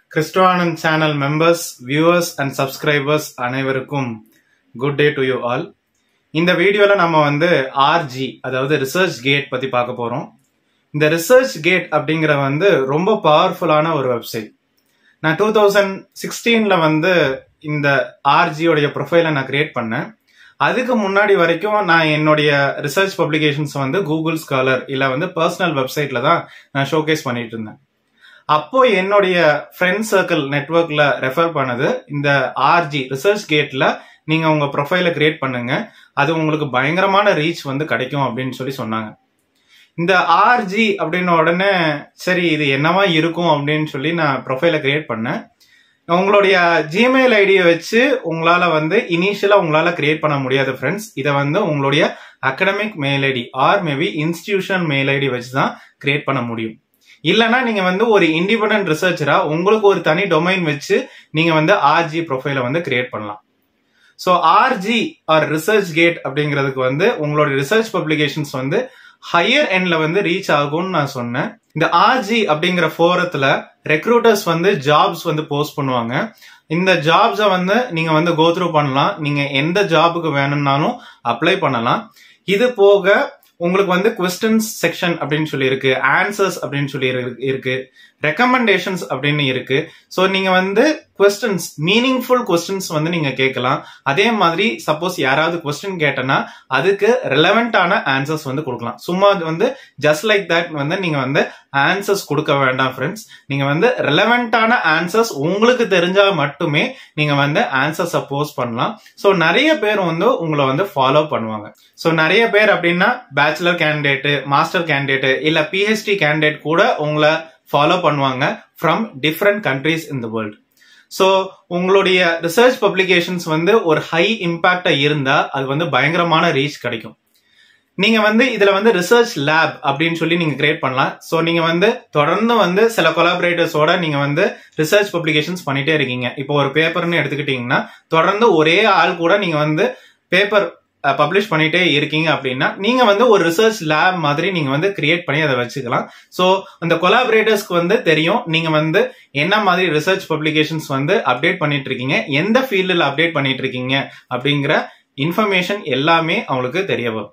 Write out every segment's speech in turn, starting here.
கிறிஸ்டுவானந்த் channel members viewers and subscribers அனைவருக்கும் good day to you all இந்த வீடியோல நம்ம வந்து ஆர்ஜி அதாவது ரிசர்ச் கேட் பத்தி பார்க்க போறோம் இந்த ரிசர்ச் கேட் அப்படிங்கிற வந்து ரொம்ப பவர்ஃபுல்லான ஒரு வெப்சைட் நான் டூ தௌசண்ட் சிக்ஸ்டீன்ல வந்து இந்த ஆர்ஜியோடைய ப்ரொஃபைலை நான் கிரியேட் பண்ணேன் அதுக்கு முன்னாடி வரைக்கும் நான் என்னுடைய ரிசர்ச் பப்ளிகேஷன்ஸ் வந்து கூகுள் ஸ்காலர் இல்ல வந்து பர்சனல் வெப்சைட்ல தான் நான் ஷோகேஸ் பண்ணிட்டு இருந்தேன் அப்போ என்னுடைய ஃப்ரெண்ட் சர்க்கிள் நெட்ஒர்க்ல ரெஃபர் பண்ணது இந்த ஆர்ஜி ரிசர்ச் கேட்ல நீங்க உங்க ப்ரொஃபைலை கிரியேட் பண்ணுங்க அது உங்களுக்கு பயங்கரமான ரீச் வந்து கிடைக்கும் அப்படின்னு சொல்லி சொன்னாங்க இந்த ஆர்ஜி அப்படின்ன உடனே சரி இது என்னவா இருக்கும் அப்படின்னு சொல்லி நான் ப்ரொஃபைலை கிரியேட் பண்ணேன் உங்களுடைய ஜிமெயில் ஐடியை வச்சு உங்களால வந்து இனிஷியலா உங்களால கிரியேட் பண்ண முடியாது ஃப்ரெண்ட்ஸ் இதை வந்து உங்களுடைய academic mail ID or maybe institution mail ID வச்சு தான் கிரியேட் பண்ண முடியும் இல்லைன்னா நீங்க வந்து ஒரு இண்டிபெண்டன்ட் ரிசர்ச்சரா உங்களுக்கு ஒரு தனி டொமைன் வச்சு நீங்க வந்து ஆர்ஜி ப்ரொஃபைலை வந்து கிரியேட் பண்ணலாம் so RG or ResearchGate அப்படிங்கிறதுக்கு வந்து உங்களோட ரிசர்ச் பப்ளிகேஷன்ஸ் வந்து ஹையர் எண்ட்ல வந்து ரீச் ஆகும்னு நான் சொன்னேன் இந்த ஆர்ஜி அப்படிங்கிற ஃபோரத்துல ரெக்ரூட்டர்ஸ் வந்து ஜாப்ஸ் வந்து போஸ்ட் பண்ணுவாங்க இந்த ஜாப்ஸை வந்து நீங்க வந்து கோ த்ரூ பண்ணலாம் நீங்க எந்த ஜாபுக்கு வேணும்னாலும் அப்ளை பண்ணலாம் இது போக உங்களுக்கு வந்து கொஸ்டின்ஸ் செக்ஷன் அப்படின்னு சொல்லி இருக்கு ஆன்சர்ஸ் அப்படின்னு சொல்லி இருக்கு ரெக்கமெண்டேஷன்ஸ் அப்படின்னு இருக்கு ஸோ நீங்க வந்து கொஸ்டின்ஸ் மீனிங்ஃபுல் கொஸ்டின்ஸ் வந்து நீங்க கேட்கலாம் அதே மாதிரி சப்போஸ் யாராவது கொஸ்டின் கேட்டனா அதுக்கு ரெலவெண்டான ஆன்சர்ஸ் வந்து கொடுக்கலாம் சும்மா வந்து ஜஸ்ட் லைக் தட் வந்து நீங்க வந்து ஆன்சர்ஸ் கொடுக்க வேண்டாம் ஃப்ரெண்ட்ஸ் நீங்க வந்து ரெலவெண்டான ஆன்சர்ஸ் உங்களுக்கு தெரிஞ்சா மட்டுமே நீங்க வந்து ஆன்சர்ஸை போஸ்ட் பண்ணலாம் ஸோ நிறைய பேர் வந்து உங்களை வந்து ஃபாலோ பண்ணுவாங்க ஸோ நிறைய பேர் அப்படின்னா பேச்சுலர் கேண்டிடேட் மாஸ்டர் கேண்டிடேட் இல்ல பிஹெச்டி கேண்டிடேட் கூட உங்களை ஃபாலோ பண்ணுவாங்க from different countries in the world so உங்களுடைய ரிசர்ச் பப்ளிகேஷன்ஸ் வந்து ஒரு ஹை இம்பாக்டா இருந்தா அது வந்து பயங்கரமான ரீச் கிடைக்கும் நீங்க வந்து இதுல வந்து ரிசர்ச் லேப் அப்படின்னு சொல்லி நீங்க கிரியேட் பண்ணலாம் ஸோ நீங்க வந்து தொடர்ந்து வந்து சில கொலாபரேட்டர்ஸோட நீங்க வந்து ரிசர்ச் பப்ளிகேஷன்ஸ் பண்ணிட்டே இருக்கீங்க இப்போ ஒரு பேப்பர்னு எடுத்துக்கிட்டீங்கன்னா தொடர்ந்து ஒரே ஆள் கூட நீங்க வந்து பேப்பர் பப்ளிஷ் பண்ணிட்டே இருக்கீங்க அப்படின்னா நீங்க வந்து ஒரு ரிசர்ச் லேப் மாதிரி நீங்க வந்து கிரியேட் பண்ணி அதை வச்சுக்கலாம் ஸோ அந்த கொலாபரேட்டர்ஸ்க்கு வந்து தெரியும் நீங்க வந்து என்ன மாதிரி ரிசர்ச் பப்ளிகேஷன்ஸ் வந்து அப்டேட் பண்ணிட்டு இருக்கீங்க எந்த ஃபீல்டில் அப்டேட் பண்ணிட்டு இருக்கீங்க அப்படிங்கிற இன்ஃபர்மேஷன் எல்லாமே அவங்களுக்கு தெரிய வரும்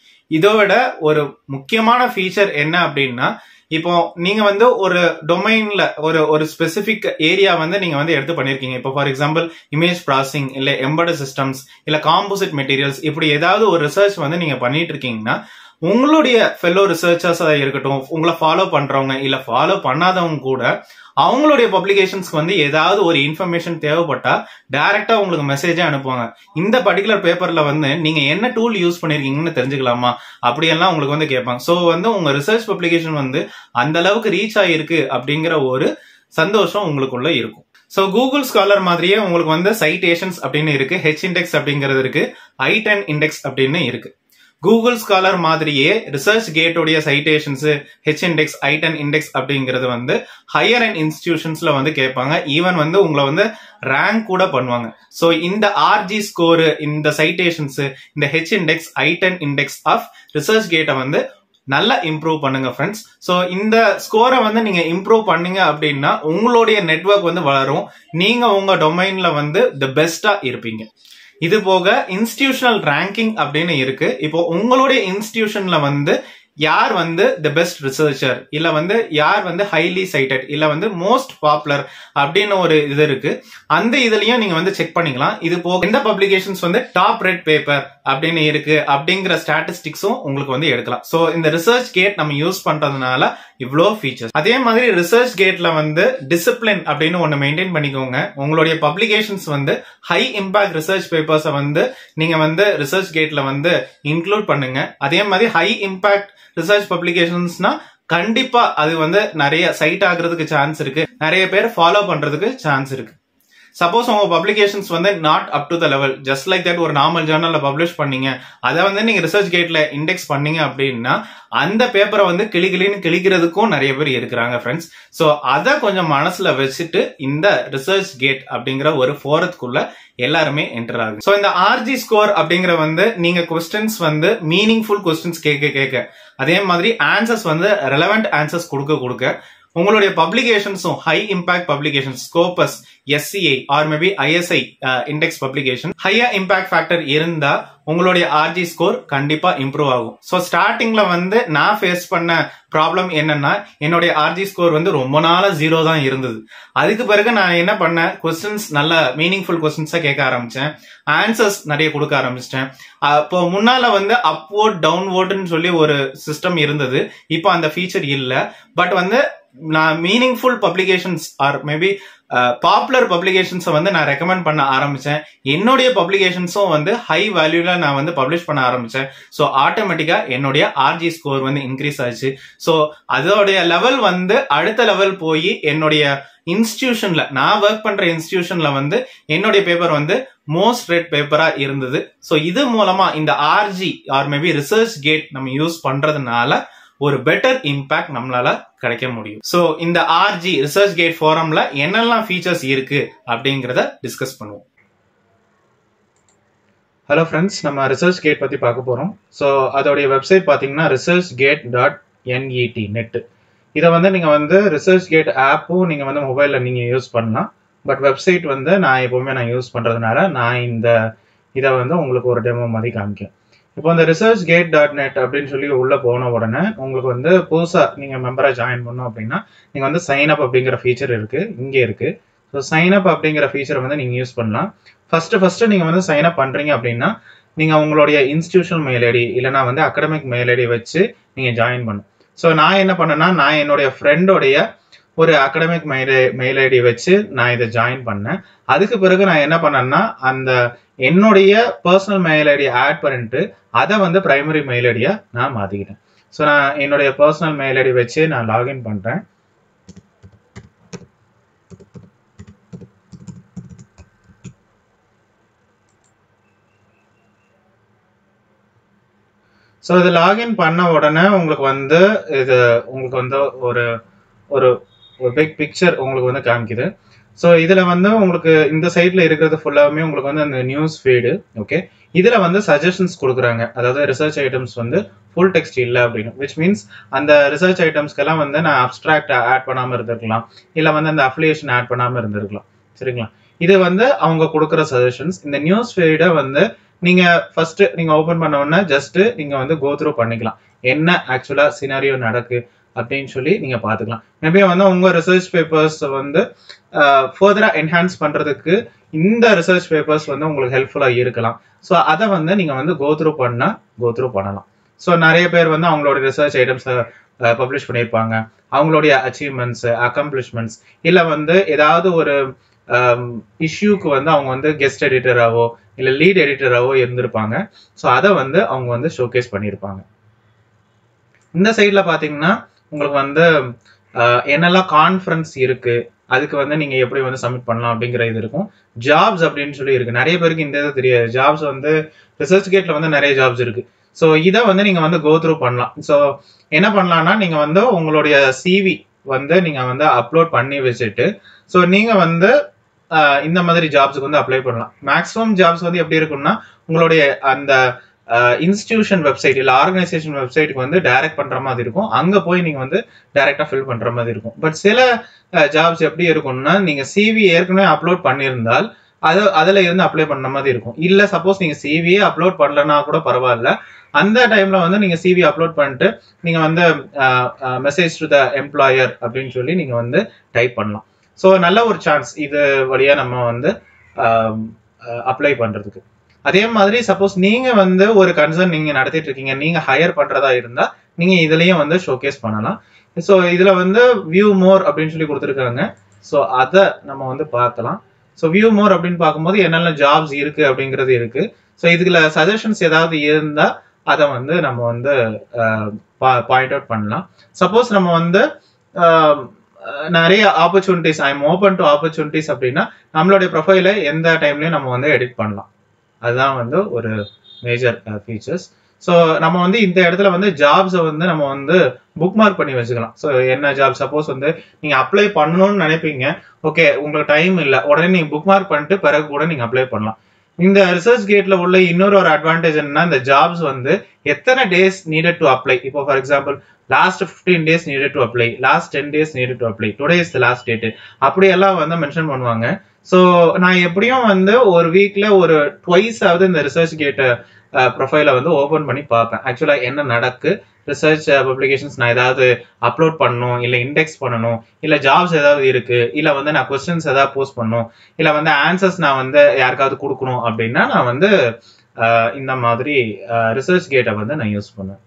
இதோட ஒரு முக்கியமான ஃபீச்சர் என்ன அப்படின்னா இப்போ நீங்க வந்து ஒரு டொமைன்ல ஒரு ஒரு ஸ்பெசிபிக் ஏரியா வந்து நீங்க வந்து எடுத்து பண்ணிருக்கீங்க இப்போ ஃபார் எக்ஸாம்பிள் இமேஜ் ப்ராசஸிங் இல்ல எம்பர்டு சிஸ்டம்ஸ் இல்ல காம்போசிட் மெட்டீரியல்ஸ் இப்படி ஏதாவது ஒரு ரிசர்ச் வந்து நீங்க பண்ணிட்டு இருக்கீங்கன்னா உங்களுடைய ஃபெல்லோ ரிசர்ச்சர்ஸா இருக்கட்டும் உங்களை ஃபாலோ பண்றவங்க இல்ல ஃபாலோ பண்ணாதவங்க கூட அவங்களுடைய பப்ளிகேஷன்ஸ்க்கு வந்து ஏதாவது ஒரு இன்ஃபர்மேஷன் தேவைப்பட்டா டைரக்டா உங்களுக்கு மெசேஜே அனுப்புவாங்க இந்த பர்டிகுலர் பேப்பர்ல வந்து நீங்க என்ன டூல் யூஸ் பண்ணிருக்கீங்கன்னு தெரிஞ்சுக்கலாமா அப்படியெல்லாம் உங்களுக்கு வந்து கேட்பாங்க ஸோ வந்து உங்க ரிசர்ச் பப்ளிகேஷன் வந்து அந்த அளவுக்கு ரீச் ஆயிருக்கு அப்படிங்கிற ஒரு சந்தோஷம் உங்களுக்குள்ள இருக்கும் ஸோ கூகுள் ஸ்காலர் மாதிரியே உங்களுக்கு வந்து சைட்டேஷன்ஸ் அப்படின்னு இருக்கு ஹெச் இண்டெக்ஸ் அப்படிங்கிறது இருக்கு ஐ டென் இண்டெக்ஸ் அப்படின்னு இருக்கு கூகுள் ஸ்காலர் மாதிரியே ரிசர்ச் கேட்டோடைய citations H index I ten index அப்படிங்கிறது வந்து ஹையர் அண்ட் இன்ஸ்டிடியூஷன்ஸ்ல வந்து கேட்பாங்க ஈவன் வந்து உங்களை வந்து ரேங்க் கூட பண்ணுவாங்க ஸோ இந்த ஆர்ஜி ஸ்கோரு இந்த சைட்டேஷன்ஸ் இந்த H index I ten index of research கேட்டை வந்து நல்லா இம்ப்ரூவ் பண்ணுங்க ஃப்ரெண்ட்ஸ் ஸோ இந்த ஸ்கோரை வந்து நீங்க இம்ப்ரூவ் பண்ணீங்க அப்படின்னா உங்களுடைய நெட்ஒர்க் வந்து வளரும் நீங்க உங்க டொமைன்ல வந்து த பெஸ்டா இருப்பீங்க இது போக இன்ஸ்டிடியூஷனல் ரேங்கிங் அப்படின்னு இருக்கு இப்போ உங்களுடைய இன்ஸ்டிடியூஷன்ல வந்து யார் வந்து த பெஸ்ட் ரிசர்ச்சர் இல்ல வந்து யார் வந்து ஹைலி சைட்டட் இல்ல வந்து மோஸ்ட் பாப்புலர் அப்படின்னு ஒரு இது இருக்கு அந்த இதுலயும் நீங்க வந்து செக் பண்ணிக்கலாம் இது போக எந்த பப்ளிகேஷன்ஸ் வந்து டாப் ரெட் பேப்பர் அப்படின்னு இருக்கு அப்படிங்கிற ஸ்டாட்டிஸ்டிக்ஸும் உங்களுக்கு வந்து எடுக்கலாம் ஸோ இந்த ரிசர்ச் கேட் நம்ம யூஸ் பண்றதுனால இவ்வளோ ஃபீச்சர்ஸ் அதே மாதிரி ரிசர்ச் கேட்ல வந்து டிசிப்ளின் அப்படின்னு ஒன்று மெயின்டைன் பண்ணிக்கோங்க உங்களுடைய பப்ளிகேஷன்ஸ் வந்து ஹை இம்பாக்ட் ரிசர்ச் பேப்பர்ஸை வந்து நீங்க வந்து ரிசர்ச் கேட்ல வந்து இன்க்ளூட் பண்ணுங்க அதே மாதிரி ஹை இம்பாக்ட் ரிசர்ச் பப்ளிகேஷன்ஸ்னா கண்டிப்பா அது வந்து நிறைய சைட் ஆகுறதுக்கு சான்ஸ் இருக்கு நிறைய பேர் ஃபாலோ பண்றதுக்கு சான்ஸ் இருக்கு சப்போஸ் உங்க பப்ளிகேஷன்ஸ் வந்து not up to the level just like that ஒரு நார்மல் ஜேர்னல்ல பப்ளிஷ் பண்ணீங்க அதை வந்து நீங்க ரிசர்ச் கேட்ல இண்டெக்ஸ் பண்ணீங்க அப்படின்னா அந்த பேப்பரை வந்து கிளி கிளின்னு கிளிக்கிறதுக்கும் நிறைய பேர் இருக்கிறாங்க ஃப்ரெண்ட்ஸ் ஸோ அதை கொஞ்சம் மனசுல வச்சுட்டு இந்த ரிசர்ச் கேட் அப்படிங்கிற ஒரு ஃபோரத்துக்குள்ள எல்லாருமே என்டர் ஆகுது ஸோ இந்த ஆர்ஜி ஸ்கோர் அப்படிங்கிற வந்து நீங்க கொஸ்டின்ஸ் வந்து மீனிங்ஃபுல் கொஸ்டின்ஸ் கேட்க கேட்க அதே மாதிரி ஆன்சர்ஸ் வந்து ரெலவெண்ட் ஆன்சர்ஸ் கொடுக்க கொடுக்க உங்களுடைய பப்ளிகேஷன்ஸும் high impact publication Scopus SCI or maybe ISI index publication higher impact factor இருந்தா உங்களுடைய ஆர்ஜி ஸ்கோர் கண்டிப்பா இம்ப்ரூவ் ஆகும் ஸோ ஸ்டார்டிங்ல வந்து நான் ஃபேஸ் பண்ண ப்ராப்ளம் என்னன்னா என்னுடைய ஆர்ஜி ஸ்கோர் வந்து ரொம்ப நாளா ஜீரோ தான் இருந்தது அதுக்கு பிறகு நான் என்ன பண்ணேன் கொஸ்டின்ஸ் நல்ல மீனிங்ஃபுல் கொஸ்டின்ஸா கேட்க ஆரம்பிச்சேன் ஆன்சர்ஸ் நிறைய கொடுக்க ஆரம்பிச்சிட்டேன் அப்போ முன்னால வந்து அப்வோர்ட் டவுன்வோர்டுன்னு சொல்லி ஒரு சிஸ்டம் இருந்தது இப்போ அந்த ஃபீச்சர் இல்ல பட் வந்து நான் meaningful publications or maybe popular பப்ளிகேஷன்ஸை வந்து நான் ரெக்கமெண்ட் பண்ண ஆரம்பிச்சேன் என்னுடைய பப்ளிகேஷன்ஸும் வந்து ஹை வேல்யூல நான் வந்து பப்ளிஷ் பண்ண ஆரம்பிச்சேன் ஸோ ஆட்டோமேட்டிக்கா என்னுடைய ஆர்ஜி ஸ்கோர் வந்து இன்க்ரீஸ் ஆச்சு ஸோ அதோடைய லெவல் வந்து அடுத்த லெவல் போய் என்னுடைய இன்ஸ்டிடியூஷன்ல நான் ஒர்க் பண்ற இன்ஸ்டிடியூஷன்ல வந்து என்னுடைய பேப்பர் வந்து மோஸ்ட் ரெட் பேப்பரா இருந்தது ஸோ இது மூலமா இந்த RG or maybe ResearchGate நம்ம யூஸ் பண்றதுனால ஒரு பெட்டர் இம்பாக்ட் நம்மளால கிடைக்க முடியும் ஸோ இந்த ஆர்ஜி ரிசர்ச் கேட் ஃபோரம்ல என்னெல்லாம் ஃபீச்சர்ஸ் இருக்கு அப்படிங்கிறத டிஸ்கஸ் பண்ணுவோம் ஹலோ ஃப்ரெண்ட்ஸ் நம்ம ரிசர்ச் கேட் பத்தி பார்க்க போறோம் ஸோ அதோடைய வெப்சைட் பார்த்தீங்கன்னா ResearchGate dot NET net இதை வந்து நீங்க வந்து ரிசர்ச் கேட் ஆப்பும் நீங்க வந்து மொபைல்ல நீங்க யூஸ் பண்ணலாம் பட் வெப்சைட் வந்து நான் எப்பவுமே நான் யூஸ் பண்றதுனால நான் இந்த இதை வந்து உங்களுக்கு ஒரு டெமோ மாதிரி காமிக்கேன் இப்போ இந்த ரிசர்ச் கேட் டாட் நெட் அப்படின்னு சொல்லி உள்ள போன உடனே உங்களுக்கு வந்து புதுசா நீங்க மெம்பரா ஜாயின் பண்ணோம் அப்படின்னா நீங்க வந்து சைன் அப் அப்படிங்கிற ஃபீச்சர் இருக்கு இங்கே இருக்கு ஸோ சைன் அப் அப்படிங்கிற ஃபீச்சர் வந்து நீங்க யூஸ் பண்ணலாம் ஃபர்ஸ்ட் ஃபர்ஸ்ட் நீங்க வந்து சைன் அப் பண்றீங்க அப்படின்னா நீங்க உங்களுடைய இன்ஸ்டிடியூஷனல் மெயில் ஐடி இல்லைனா வந்து அகடமிக் மெயில் ஐடி வச்சு நீங்க ஜாயின் பண்ணும் ஸோ நான் என்ன பண்ணேன்னா நான் என்னுடைய ஃப்ரெண்டோடைய ஒரு அகடமிக் மெயில் மெயில் ஐடி வச்சு நான் இதை ஜாயின் பண்ணேன் அதுக்கு பிறகு நான் என்ன பண்ணேன்னா அந்த என்னுடைய பர்சனல் மெயில் ஐடி ஆட் பண்ணிட்டு அதை வந்து பிரைமரி மெயில் ஐடியா நான் மாத்திக்கிட்டேன் ஸோ நான் என்னுடைய பர்சனல் மெயில் ஐடி வச்சு நான் லாகின் பண்றேன் ஸோ இது லாகின் பண்ண உடனே உங்களுக்கு வந்து இது உங்களுக்கு வந்து ஒரு ஒரு ஒரு பிக் பிக்சர் உங்களுக்கு வந்து காமிக்குது ஸோ இதில் வந்து உங்களுக்கு இந்த சைடில் இருக்கிறது ஃபுல்லாகவே உங்களுக்கு வந்து அந்த நியூஸ் ஃபீடு ஓகே இதில் வந்து சஜஷன்ஸ் கொடுக்குறாங்க அதாவது ரிசர்ச் ஐட்டம்ஸ் வந்து ஃபுல் டெக்ஸ்ட் இல்லை அப்படின்னு விச் மீன்ஸ் அந்த ரிசர்ச் ஐட்டம்ஸ்க்கெல்லாம் வந்து நான் அப்ட்ராக்ட் ஆட் பண்ணாமல் இருந்திருக்கலாம் இல்லை வந்து அந்த அஃபிலியேஷன் ஆட் பண்ணாமல் இருந்திருக்கலாம் சரிங்களா இது வந்து அவங்க கொடுக்குற சஜஷன்ஸ் இந்த நியூஸ் ஃபீடை வந்து நீங்க ஃபர்ஸ்ட் நீங்க ஓபன் பண்ண உடனே ஜஸ்ட் நீங்க வந்து கோ த்ரூ பண்ணிக்கலாம் என்ன ஆக்சுவலா சினாரியோ நடக்கு அப்படின்னு சொல்லி நீங்க பாத்துக்கலாம் மேபி வந்து உங்க ரிசர்ச் பேப்பர்ஸ் வந்து ஃபர்தரா என்ஹான்ஸ் பண்றதுக்கு இந்த ரிசர்ச் பேப்பர்ஸ் வந்து உங்களுக்கு ஹெல்ப்ஃபுல்லா இருக்கலாம் ஸோ அதை வந்து நீங்க வந்து கோ த்ரூ பண்ணா கோ த்ரூ பண்ணலாம் ஸோ நிறைய பேர் வந்து அவங்களோட ரிசர்ச் ஐட்டம்ஸை பப்ளிஷ் பண்ணியிருப்பாங்க அவங்களுடைய அச்சீவ்மெண்ட்ஸ் அக்கம்ப்ளிஷ்மெண்ட்ஸ் இல்லை வந்து ஏதாவது ஒரு இஷ்யூக்கு வந்து அவங்க வந்து கெஸ்ட் எடிட்டராகவோ இல்லை லீட் எடிட்டராகவோ இருந்திருப்பாங்க ஸோ அதை வந்து அவங்க வந்து ஷோகேஸ் பண்ணியிருப்பாங்க இந்த சைடில் பார்த்தீங்கன்னா உங்களுக்கு வந்து என்னெல்லாம் கான்ஃபரன்ஸ் இருக்கு அதுக்கு வந்து நீங்க எப்படி வந்து சப்மிட் பண்ணலாம் அப்படிங்கிற இது இருக்கும் ஜாப்ஸ் அப்படின்னு சொல்லி இருக்கு நிறைய பேருக்கு இந்த இது தெரியாது ஜாப்ஸ் வந்து ரிசர்ச் கேட்ல வந்து நிறைய ஜாப்ஸ் இருக்கு ஸோ இதை வந்து நீங்க வந்து கோ த்ரூ பண்ணலாம் ஸோ என்ன பண்ணலாம்னா நீங்க வந்து உங்களுடைய சிவி வந்து நீங்க வந்து அப்லோட் பண்ணி வச்சுட்டு ஸோ நீங்க வந்து இந்த மாதிரி ஜாப்ஸுக்கு வந்து அப்ளை பண்ணலாம் மேக்ஸிமம் ஜாப்ஸ் வந்து எப்படி இருக்கும்னா உங்களுடைய அந்த இன்ஸ்டிடியூஷன் வெப்சைட் இல்லை ஆர்கனைசேஷன் வெப்சைட்டுக்கு வந்து டைரக்ட் பண்ற மாதிரி இருக்கும் அங்க போய் நீங்க வந்து டைரக்டா ஃபில் பண்ற மாதிரி இருக்கும் பட் சில ஜாப்ஸ் எப்படி இருக்கும்னா நீங்க சிவி ஏற்கனவே அப்லோட் பண்ணியிருந்தால் அது அதுல இருந்து அப்ளை பண்ண மாதிரி இருக்கும் இல்ல சப்போஸ் நீங்க சிவியே அப்லோட் பண்ணலன்னா கூட பரவாயில்ல அந்த டைம்ல வந்து நீங்க சிவி அப்லோட் பண்ணிட்டு நீங்க வந்து மெசேஜ் டு த எம்ப்ளாயர் அப்படின்னு சொல்லி நீங்க வந்து டைப் பண்ணலாம் ஸோ நல்ல ஒரு சான்ஸ் இது வழியா நம்ம வந்து அப்ளை பண்றதுக்கு அதே மாதிரி சப்போஸ் நீங்க வந்து ஒரு கன்சர்ன் நீங்க நடத்திட்டு இருக்கீங்க நீங்க ஹையர் பண்றதா இருந்தா நீங்க இதுலயும் வந்து ஷோகேஸ் பண்ணலாம் ஸோ இதுல வந்து வியூ மோர் அப்படின்னு சொல்லி கொடுத்துருக்காங்க ஸோ அதை நம்ம வந்து பார்க்கலாம் ஸோ வியூ மோர் அப்படின்னு பார்க்கும்போது என்னென்ன ஜாப்ஸ் இருக்கு அப்படிங்கிறது இருக்கு ஸோ இதுல சஜஷன்ஸ் ஏதாவது இருந்தா அதை வந்து நம்ம வந்து பாயிண்ட் அவுட் பண்ணலாம் சப்போஸ் நம்ம வந்து நிறைய opportunities I am open to opportunities அப்படின்னா நம்மளுடைய ப்ரொஃபைலை எந்த டைம்லயும் நம்ம வந்து எடிட் பண்ணலாம் அதுதான் வந்து ஒரு மேஜர் ஃபீச்சர்ஸ் ஸோ நம்ம வந்து இந்த இடத்துல வந்து ஜாப்ஸை வந்து நம்ம வந்து புக் மார்க் பண்ணி வச்சுக்கலாம் ஸோ என்ன ஜாப் சப்போஸ் வந்து நீங்க அப்ளை பண்ணணும்னு நினைப்பீங்க ஓகே உங்களுக்கு டைம் இல்லை உடனே நீங்க புக் மார்க் பண்ணிட்டு பிறகு கூட நீங்க அப்ளை பண்ணலாம் இந்த ரிசர்ச் கேட்ல உள்ள இன்னொரு ஒரு அட்வான்டேஜ் என்னன்னா இந்த ஜாப்ஸ் வந்து எத்தனை டேஸ் நீடட் டு அப்ளை இப்போ for example last fifteen days needed to apply last ten days needed to apply today is the last date அப்படியெல்லாம் வந்து மென்ஷன் பண்ணுவாங்க ஸோ நான் எப்படியும் வந்து ஒரு வீக்ல ஒரு ட்வைஸ் ஆகுது இந்த ரிசர்ச் கேட் ப்ரொஃபைலை வந்து ஓபன் பண்ணி பார்ப்பேன் ஆக்சுவலாக என்ன நடக்கு ரிசர்ச் பப்ளிகேஷன்ஸ் நான் ஏதாவது அப்லோட் பண்ணணும் இல்லை இண்டெக்ஸ் பண்ணணும் இல்லை ஜாப்ஸ் ஏதாவது இருக்கு இல்லை வந்து நான் கொஸ்டின்ஸ் ஏதாவது போஸ்ட் பண்ணணும் இல்லை வந்து ஆன்சர்ஸ் நான் வந்து யாருக்காவது கொடுக்கணும் அப்படின்னா நான் வந்து இந்த மாதிரி ரிசர்ச் கேட்டை வந்து நான் யூஸ் பண்ணுவேன்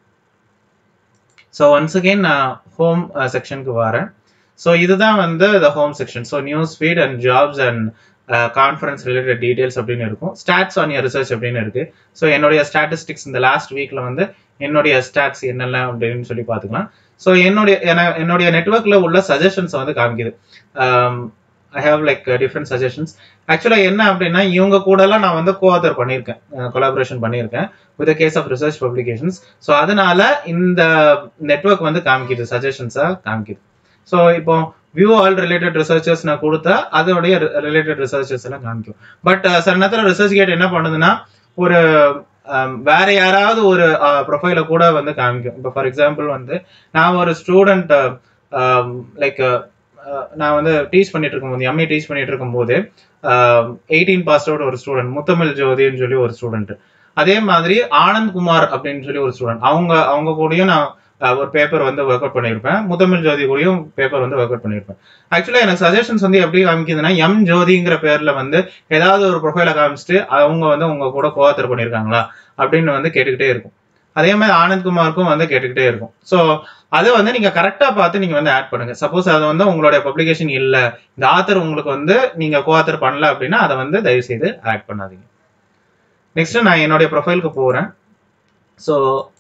ஸோ ஒன்ஸ் அகெயின் நான் ஹோம் செக்ஷனுக்கு வரேன் ஸோ இதுதான் வந்து the home section so news feed and jobs and conference related details அப்படின்னு இருக்கும் ஸ்டாட்ஸ் ஆன் இயர் ரிசர்ச் அப்படின்னு இருக்கு ஸோ என்னுடைய ஸ்டாட்டிஸ்டிக்ஸ் இந்த லாஸ்ட் வீக்ல வந்து என்னுடைய ஸ்டாட்ஸ் என்னெல்லாம் அப்படின்னு சொல்லி பார்த்துக்கலாம் ஸோ என்னுடைய என்னுடைய நெட்ஒர்க்ல உள்ள சஜஷன்ஸ் வந்து காமிக்குது I have like different suggestions ஆக்சுவலாக என்ன அப்படின்னா இவங்க கூடலாம் நான் வந்து கோஆத்தர் பண்ணியிருக்கேன் கொலாபரேஷன் பண்ணியிருக்கேன் with cause of research publications so அதனால இந்த நெட்ஒர்க் வந்து காமிக்குது சஜஷன்ஸாக காமிக்குது ஸோ இப்போ வியூ ஆல் ரிலேட்டட் ரிசர்ச்சர்ஸ் நான் கொடுத்தா அதோடைய ரிலேட்டட் ரிசர்ச்சர்ஸ் எல்லாம் காமிக்கும் பட் சில நேரத்தில் ரிசர்ச் கேட் என்ன பண்ணுதுன்னா ஒரு வேற யாராவது ஒரு ப்ரொஃபைல கூட வந்து காமிக்கும் இப்போ ஃபார் எக்ஸாம்பிள் வந்து நான் ஒரு ஸ்டூடெண்ட் லைக் நான் வந்து டீச் பண்ணிட்டு இருக்கும்போது எம்ஏ டீச் பண்ணிட்டு இருக்கும்போது எயிட்டீன் பாஸ் அவுட் ஒரு ஸ்டூடெண்ட் முத்தமிழ் ஜோதின்னு சொல்லி ஒரு ஸ்டூடெண்ட் அதே மாதிரி ஆனந்த் குமார் அப்படின்னு சொல்லி ஒரு ஸ்டூடெண்ட் அவங்க அவங்க கூடயும் நான் ஒரு பேப்பர் வந்து ஒர்க் அவுட் பண்ணியிருப்பேன் முத்தமிழ் ஜோதி கூடயும் பேப்பர் வந்து ஒர்க் அவுட் பண்ணியிருப்பேன் ஆக்சுவலாக எனக்கு சஜஷன்ஸ் வந்து எப்படி காமிக்குதுன்னா எம் ஜோதிங்கிற பேர்ல வந்து ஏதாவது ஒரு ப்ரொஃபைலை காமிச்சிட்டு அவங்க வந்து உங்க கூட கோவாத்தர் பண்ணியிருக்காங்களா அப்படின்னு வந்து கேட்டுக்கிட்டே இருக்கும் அதே மாதிரி ஆனந்த்குமாருக்கும் வந்து கேட்டுக்கிட்டே இருக்கும் ஸோ அதை வந்து நீங்க கரெக்டா பார்த்து நீங்க வந்து ஆட் பண்ணுங்க சப்போஸ் அது வந்து உங்களுடைய பப்ளிகேஷன் இல்ல இந்த ஆத்தர் உங்களுக்கு வந்து நீங்க கோஆத்தர் பண்ணல அப்படின்னா அதை வந்து தயவு செய்து ஆட் பண்ணாதீங்க நெக்ஸ்ட் நான் என்னுடைய ப்ரொஃபைலுக்கு போறேன் ஸோ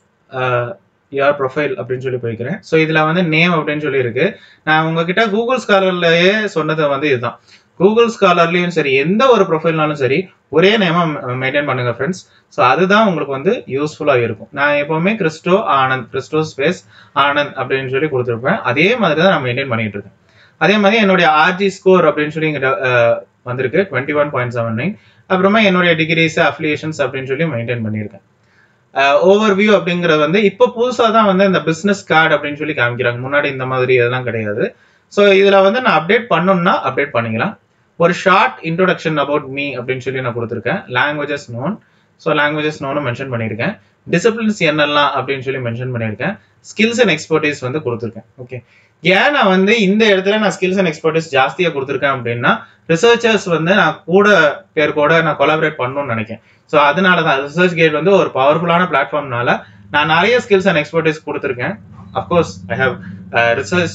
யார் ப்ரொஃபைல் அப்படின்னு சொல்லி போய்க்கிறேன் ஸோ இதுல வந்து நேம் அப்படின்னு சொல்லி இருக்கு நான் உங்ககிட்ட கூகுள் ஸ்காலர்லயே சொன்னது வந்து இதுதான் கூகுள் ஸ்காலர்லயும் சரி எந்த ஒரு ப்ரொஃபைல்னாலும் சரி ஒரே நேமா மெயின்டைன் பண்ணுங்க ஃப்ரெண்ட்ஸ் ஸோ அதுதான் உங்களுக்கு வந்து யூஸ்ஃபுல்லா இருக்கும் நான் எப்பவுமே கிறிஸ்டோ ஆனந்த் கிறிஸ்டோ ஸ்பேஸ் ஆனந்த் அப்படின்னு சொல்லி கொடுத்துருப்பேன் அதே மாதிரி தான் நான் மெயின்டைன் பண்ணிட்டு இருக்கேன் அதே மாதிரி என்னுடைய ஆர்ஜி ஸ்கோர் அப்படின்னு சொல்லி இங்க வந்திருக்கு twenty one point seven nine அப்புறமா என்னுடைய டிகிரிஸ் அஃபிலியேஷன்ஸ் அப்படின்னு சொல்லி மெயின்டைன் பண்ணியிருக்கேன் ஓவர் வியூ அப்படிங்கிறது வந்து இப்போ புதுசாக தான் வந்து இந்த பிஸ்னஸ் கார்டு அப்படின்னு சொல்லி காமிக்கிறாங்க முன்னாடி இந்த மாதிரி இதெல்லாம் கிடையாது ஸோ இதில் வந்து நான் அப்டேட் பண்ணணும்னா அப்டேட் பண்ணிக்கலாம் ஒரு ஷார்ட் இன்ட்ரோடக்ஷன் அபவுட் மீ அப்படின்னு சொல்லி நான் கொடுத்துருக்கேன் லாங்குவேஜஸ் நோன் ஸோ லாங்குவேஜஸ் நோனும் மென்ஷன் பண்ணியிருக்கேன் டிசிப்ளின்ஸ் என்னெல்லாம் அப்படின்னு சொல்லி மென்ஷன் பண்ணியிருக்கேன் ஸ்கில்ஸ் அண்ட் எக்ஸ்பர்டைஸ் வந்து கொடுத்துருக்கேன் ஓகே ஏன் நான் வந்து இந்த இடத்துல நான் ஸ்கில்ஸ் அண்ட் எக்ஸ்பர்டைஸ் ஜாஸ்தியாக கொடுத்துருக்கேன் அப்படின்னா ரிசர்ச்சர்ஸ் வந்து நான் கூட பேர் கூட நான் கொலாபரேட் பண்ணணும்னு நினைக்கிறேன் ஸோ அதனால தான் ரிசர்ச் கேட் வந்து ஒரு பவர்ஃபுல்லான பிளாட்ஃபார்ம்னால நான் நிறைய ஸ்கில்ஸ் அண்ட் எக்ஸ்பர்டைஸ் கொடுத்துருக்கேன் of course I have research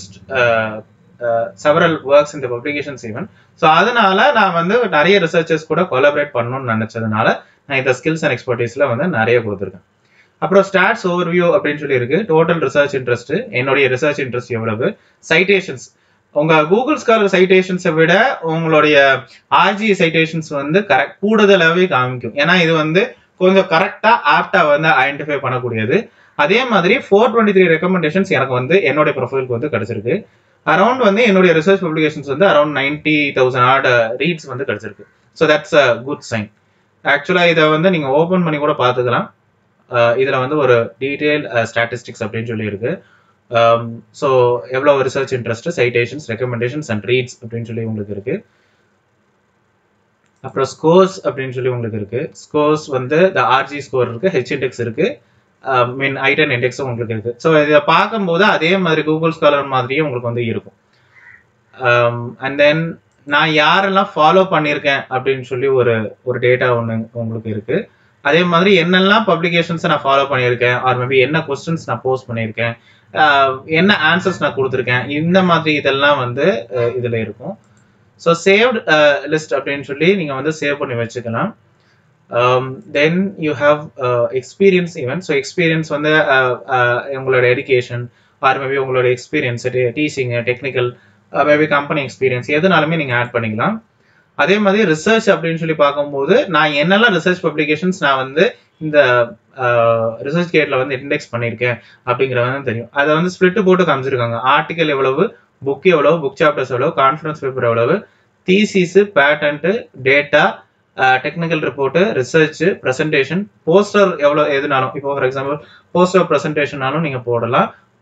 several works இந்த பப்ளிகேஷன்ஸ் ஈவன் ஸோ அதனால நான் வந்து நிறைய ரிசர்ச்சர்ஸ் கூட கொலாபரேட் பண்ணணும்னு நினைச்சதுனால நான் இந்த ஸ்கில்ஸ் அண்ட் எக்ஸ்பர்டைஸ்ல வந்து நிறைய கொடுத்துருக்கேன் அப்புறம் ஸ்டாட்ஸ் ஓவர்வியூ அப்படின்னு சொல்லி இருக்கு டோட்டல் ரிசர்ச் இன்ட்ரெஸ்ட் என்னுடைய ரிசர்ச் இன்ட்ரெஸ்ட் எவ்வளவு சைட்டேஷன்ஸ் உங்க கூகுள் ஸ்காலர் சைட்டேஷன்ஸை விட உங்களுடைய ஆர்ஜி சைட்டேஷன்ஸ் வந்து கரெக்ட் கூடுதலாகவே காமிக்கும் ஏன்னா இது வந்து கொஞ்சம் கரெக்டா ஆப்டா வந்து ஐடென்டிஃபை பண்ணக்கூடியது அதே மாதிரி ஃபோர் டுவெண்ட்டி த்ரீ ரெக்கமெண்டேஷன்ஸ் எனக்கு வந்து என்னுடைய ப்ரொஃபைலுக்கு வந்து கிடைச்சிருக்கு அரௌண்ட் வந்து என்னுடைய ரிசர்ச் பப்ளிகேஷன்ஸ் வந்து around ninety thousand odd reads வந்து கிடைச்சிருக்கு so that's a good sign ஆக்சுவலாக இதை வந்து நீங்க ஓப்பன் பண்ணி கூட பார்த்துக்கலாம் இதுல வந்து ஒரு டீடைல் ஸ்டாட்டிஸ்டிக்ஸ் அப்படின்னு சொல்லி இருக்கு ஸோ எவ்வளோ research interest citations recommendations and reads அப்படின்னு சொல்லி உங்களுக்கு இருக்கு அப்புறம் ஸ்கோர்ஸ் அப்படின்னு சொல்லி உங்களுக்கு இருக்கு ஸ்கோர்ஸ் வந்து த ஆர்ஜி ஸ்கோர் இருக்கு ஹெச் இண்டெக்ஸ் இருக்கு மீன் ஐடன் இண்டெக்ஸும் உங்களுக்கு இருக்கு ஸோ இதை பார்க்கும்போது அதே மாதிரி கூகுள் ஸ்காலர் மாதிரியே உங்களுக்கு வந்து இருக்கும் அண்ட் தென் நான் யாரெல்லாம் ஃபாலோ பண்ணியிருக்கேன் அப்படின்னு சொல்லி ஒரு ஒரு டேட்டா ஒன்று உங்களுக்கு இருக்கு அதே மாதிரி என்னெல்லாம் பப்ளிகேஷன்ஸை நான் ஃபாலோ பண்ணியிருக்கேன் ஆர் மேபி என்ன கொஸ்டின்ஸ் நான் போஸ்ட் பண்ணியிருக்கேன் என்ன ஆன்சர்ஸ் நான் கொடுத்துருக்கேன் இந்த மாதிரி இதெல்லாம் வந்து இதில் இருக்கும் ஸோ சேவ்ட் லிஸ்ட் அப்படின்னு சொல்லி நீங்கள் வந்து சேவ் பண்ணி வச்சுக்கலாம் then you have experience even so experience வந்து உங்களோட எடுகேஷன் ஆர் மேபி உங்களோட experience teaching technical maybe company experience எதுனாலுமே நீங்கள் ஆட் பண்ணிக்கலாம் அதே மாதிரி ரிசர்ச் அப்படின்னு சொல்லி பார்க்கும்போது நான் என்னெல்லாம் ரிசர்ச் பப்ளிகேஷன்ஸ் நான் வந்து இந்த ரிசர்ச் கேட்ல வந்து இண்டெக்ஸ் பண்ணியிருக்கேன் அப்படிங்கிறது வந்து தெரியும் அதை வந்து ஸ்பிளிட் போட்டு காமிச்சிருக்காங்க ஆர்டிகல் எவ்வளவு புக் எவ்வளவு புக் சாப்டர்ஸ் எவ்வளவு கான்ஃபரன்ஸ் பேப்பர் எவ்வளவு thesis patent data technical report research presentation poster எவ்வளோ எதுனாலும் இப்போ ஃபார் எக்ஸாம்பிள் போஸ்டர் ப்ரெசன்டேஷனாலும் நீங்கள் போடலாம்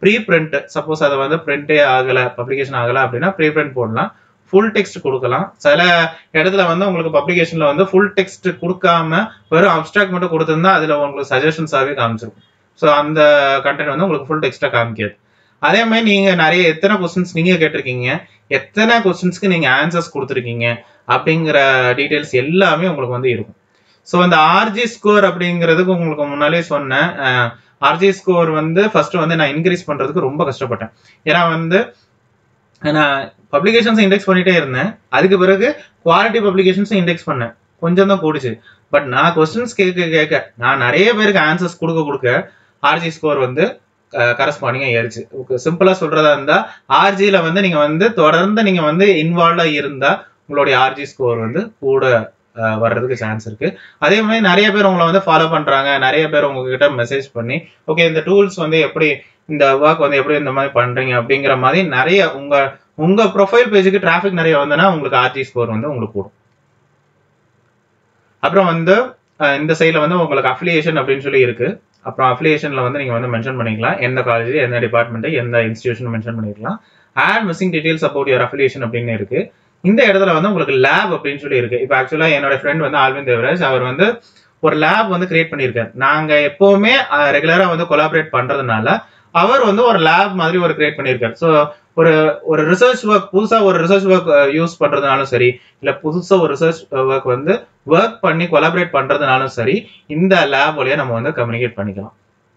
ப்ரீ பிரிண்ட் சப்போஸ் அதை வந்து பிரிண்டே ஆகல பப்ளிகேஷன் ஆகல அப்படின்னா ப்ரீ பிரிண்ட் போடலாம் ஃபுல் டெக்ஸ்ட் கொடுக்கலாம் சில இடத்துல வந்து உங்களுக்கு பப்ளிகேஷன்ல வந்து ஃபுல் டெக்ஸ்ட் கொடுக்காம வெறும் அப்ட்ராக்ட் மட்டும் கொடுத்திருந்தா அதுல உங்களுக்கு சஜஷன்ஸாவே காமிச்சிருக்கும் ஸோ அந்த கண்டென்ட் வந்து உங்களுக்கு ஃபுல் டெக்ஸ்டா காமிக்காது அதே மாதிரி நீங்க நிறைய எத்தனை கொஸ்டின்ஸ் நீங்க கேட்டிருக்கீங்க எத்தனை கொஸ்டின்ஸ்க்கு நீங்க ஆன்சர்ஸ் கொடுத்துருக்கீங்க அப்படிங்கிற டீடைல்ஸ் எல்லாமே உங்களுக்கு வந்து இருக்கும் ஸோ அந்த ஆர்ஜி ஸ்கோர் அப்படிங்கிறதுக்கு உங்களுக்கு முன்னாலே சொன்னேன் ஆர்ஜி ஸ்கோர் வந்து ஃபர்ஸ்ட் வந்து நான் இன்க்ரீஸ் பண்றதுக்கு ரொம்ப கஷ்டப்பட்டேன் ஏன்னா வந்து நான் பப்ளிகேஷன்ஸ் இண்டெக்ஸ் பண்ணிட்டே இருந்தேன் அதுக்கு பிறகு குவாலிட்டி பப்ளிகேஷன்ஸும் இண்டெக்ஸ் பண்ணேன் கொஞ்சம் தான் கூடுச்சு பட் நான் கொஸ்டின்ஸ் கேட்க கேட்க நான் நிறைய பேருக்கு ஆன்சர்ஸ் கொடுக்க கொடுக்க ஆர்ஜி ஸ்கோர் வந்து கரஸ்பாண்டிங்கா ஏறிச்சு சிம்பிளா சொல்றதா இருந்தா ஆர்ஜில வந்து நீங்க வந்து தொடர்ந்து நீங்க வந்து இன்வால்வா இருந்தா உங்களுடைய ஆர்ஜி ஸ்கோர் வந்து கூட வர்றதுக்கு சான்ஸ் இருக்கு அதே மாதிரி நிறைய பேர் உங்களை வந்து ஃபாலோ பண்றாங்க நிறைய பேர் உங்ககிட்ட மெசேஜ் பண்ணி ஓகே இந்த டூல்ஸ் வந்து எப்படி இந்த ஒர்க் வந்து எப்படி இந்த மாதிரி பண்றீங்க அப்படிங்கிற மாதிரி நிறைய உங்க உங்க ப்ரொஃபைல் பேஜுக்கு டிராஃபிக் நிறைய வந்தனா உங்களுக்கு ஆர்ஜி ஸ்கோர் வந்து உங்களுக்கு கூடும் அப்புறம் வந்து இந்த சைடில் வந்து உங்களுக்கு அஃபிலியேஷன் அப்படின்னு சொல்லி இருக்கு அப்புறம் அஃபிலியேஷன்ல வந்து நீங்க வந்து மென்ஷன் பண்ணிக்கலாம் எந்த காலேஜ் எந்த டிபார்ட்மெண்ட் எந்த இன்ஸ்டியூஷன் மென்ஷன் பண்ணிக்கலாம் add missing details about your affiliation அப்படின்னு இருக்கு இந்த இடத்துல வந்து உங்களுக்கு லேப் அப்படின்னு சொல்லி இருக்கு இப்போ ஆக்சுவலா என்னோட ஃப்ரெண்ட் வந்து ஆல்வின் தேவராஜ் அவர் வந்து ஒரு லேப் வந்து கிரியேட் பண்ணியிருக்காரு நாங்க எப்பவுமே ரெகுலரா வந்து கொலாபரேட் பண்றதுனால அவர் வந்து ஒரு லேப் மாதிரி ஒரு கிரியேட் பண்ணியிருக்காரு ஸோ ஒரு ஒரு ரிசர்ச் ஒர்க் புதுசா ஒரு ரிசர்ச் ஒர்க் யூஸ் பண்றதுனாலும் சரி இல்ல புதுசா ஒரு ரிசர்ச் ஒர்க் வந்து ஒர்க் பண்ணி கொலாபரேட் பண்றதுனாலும் சரி இந்த லேப் வழியா நம்ம வந்து கம்யூனிகேட் பண்ணிக்கலாம்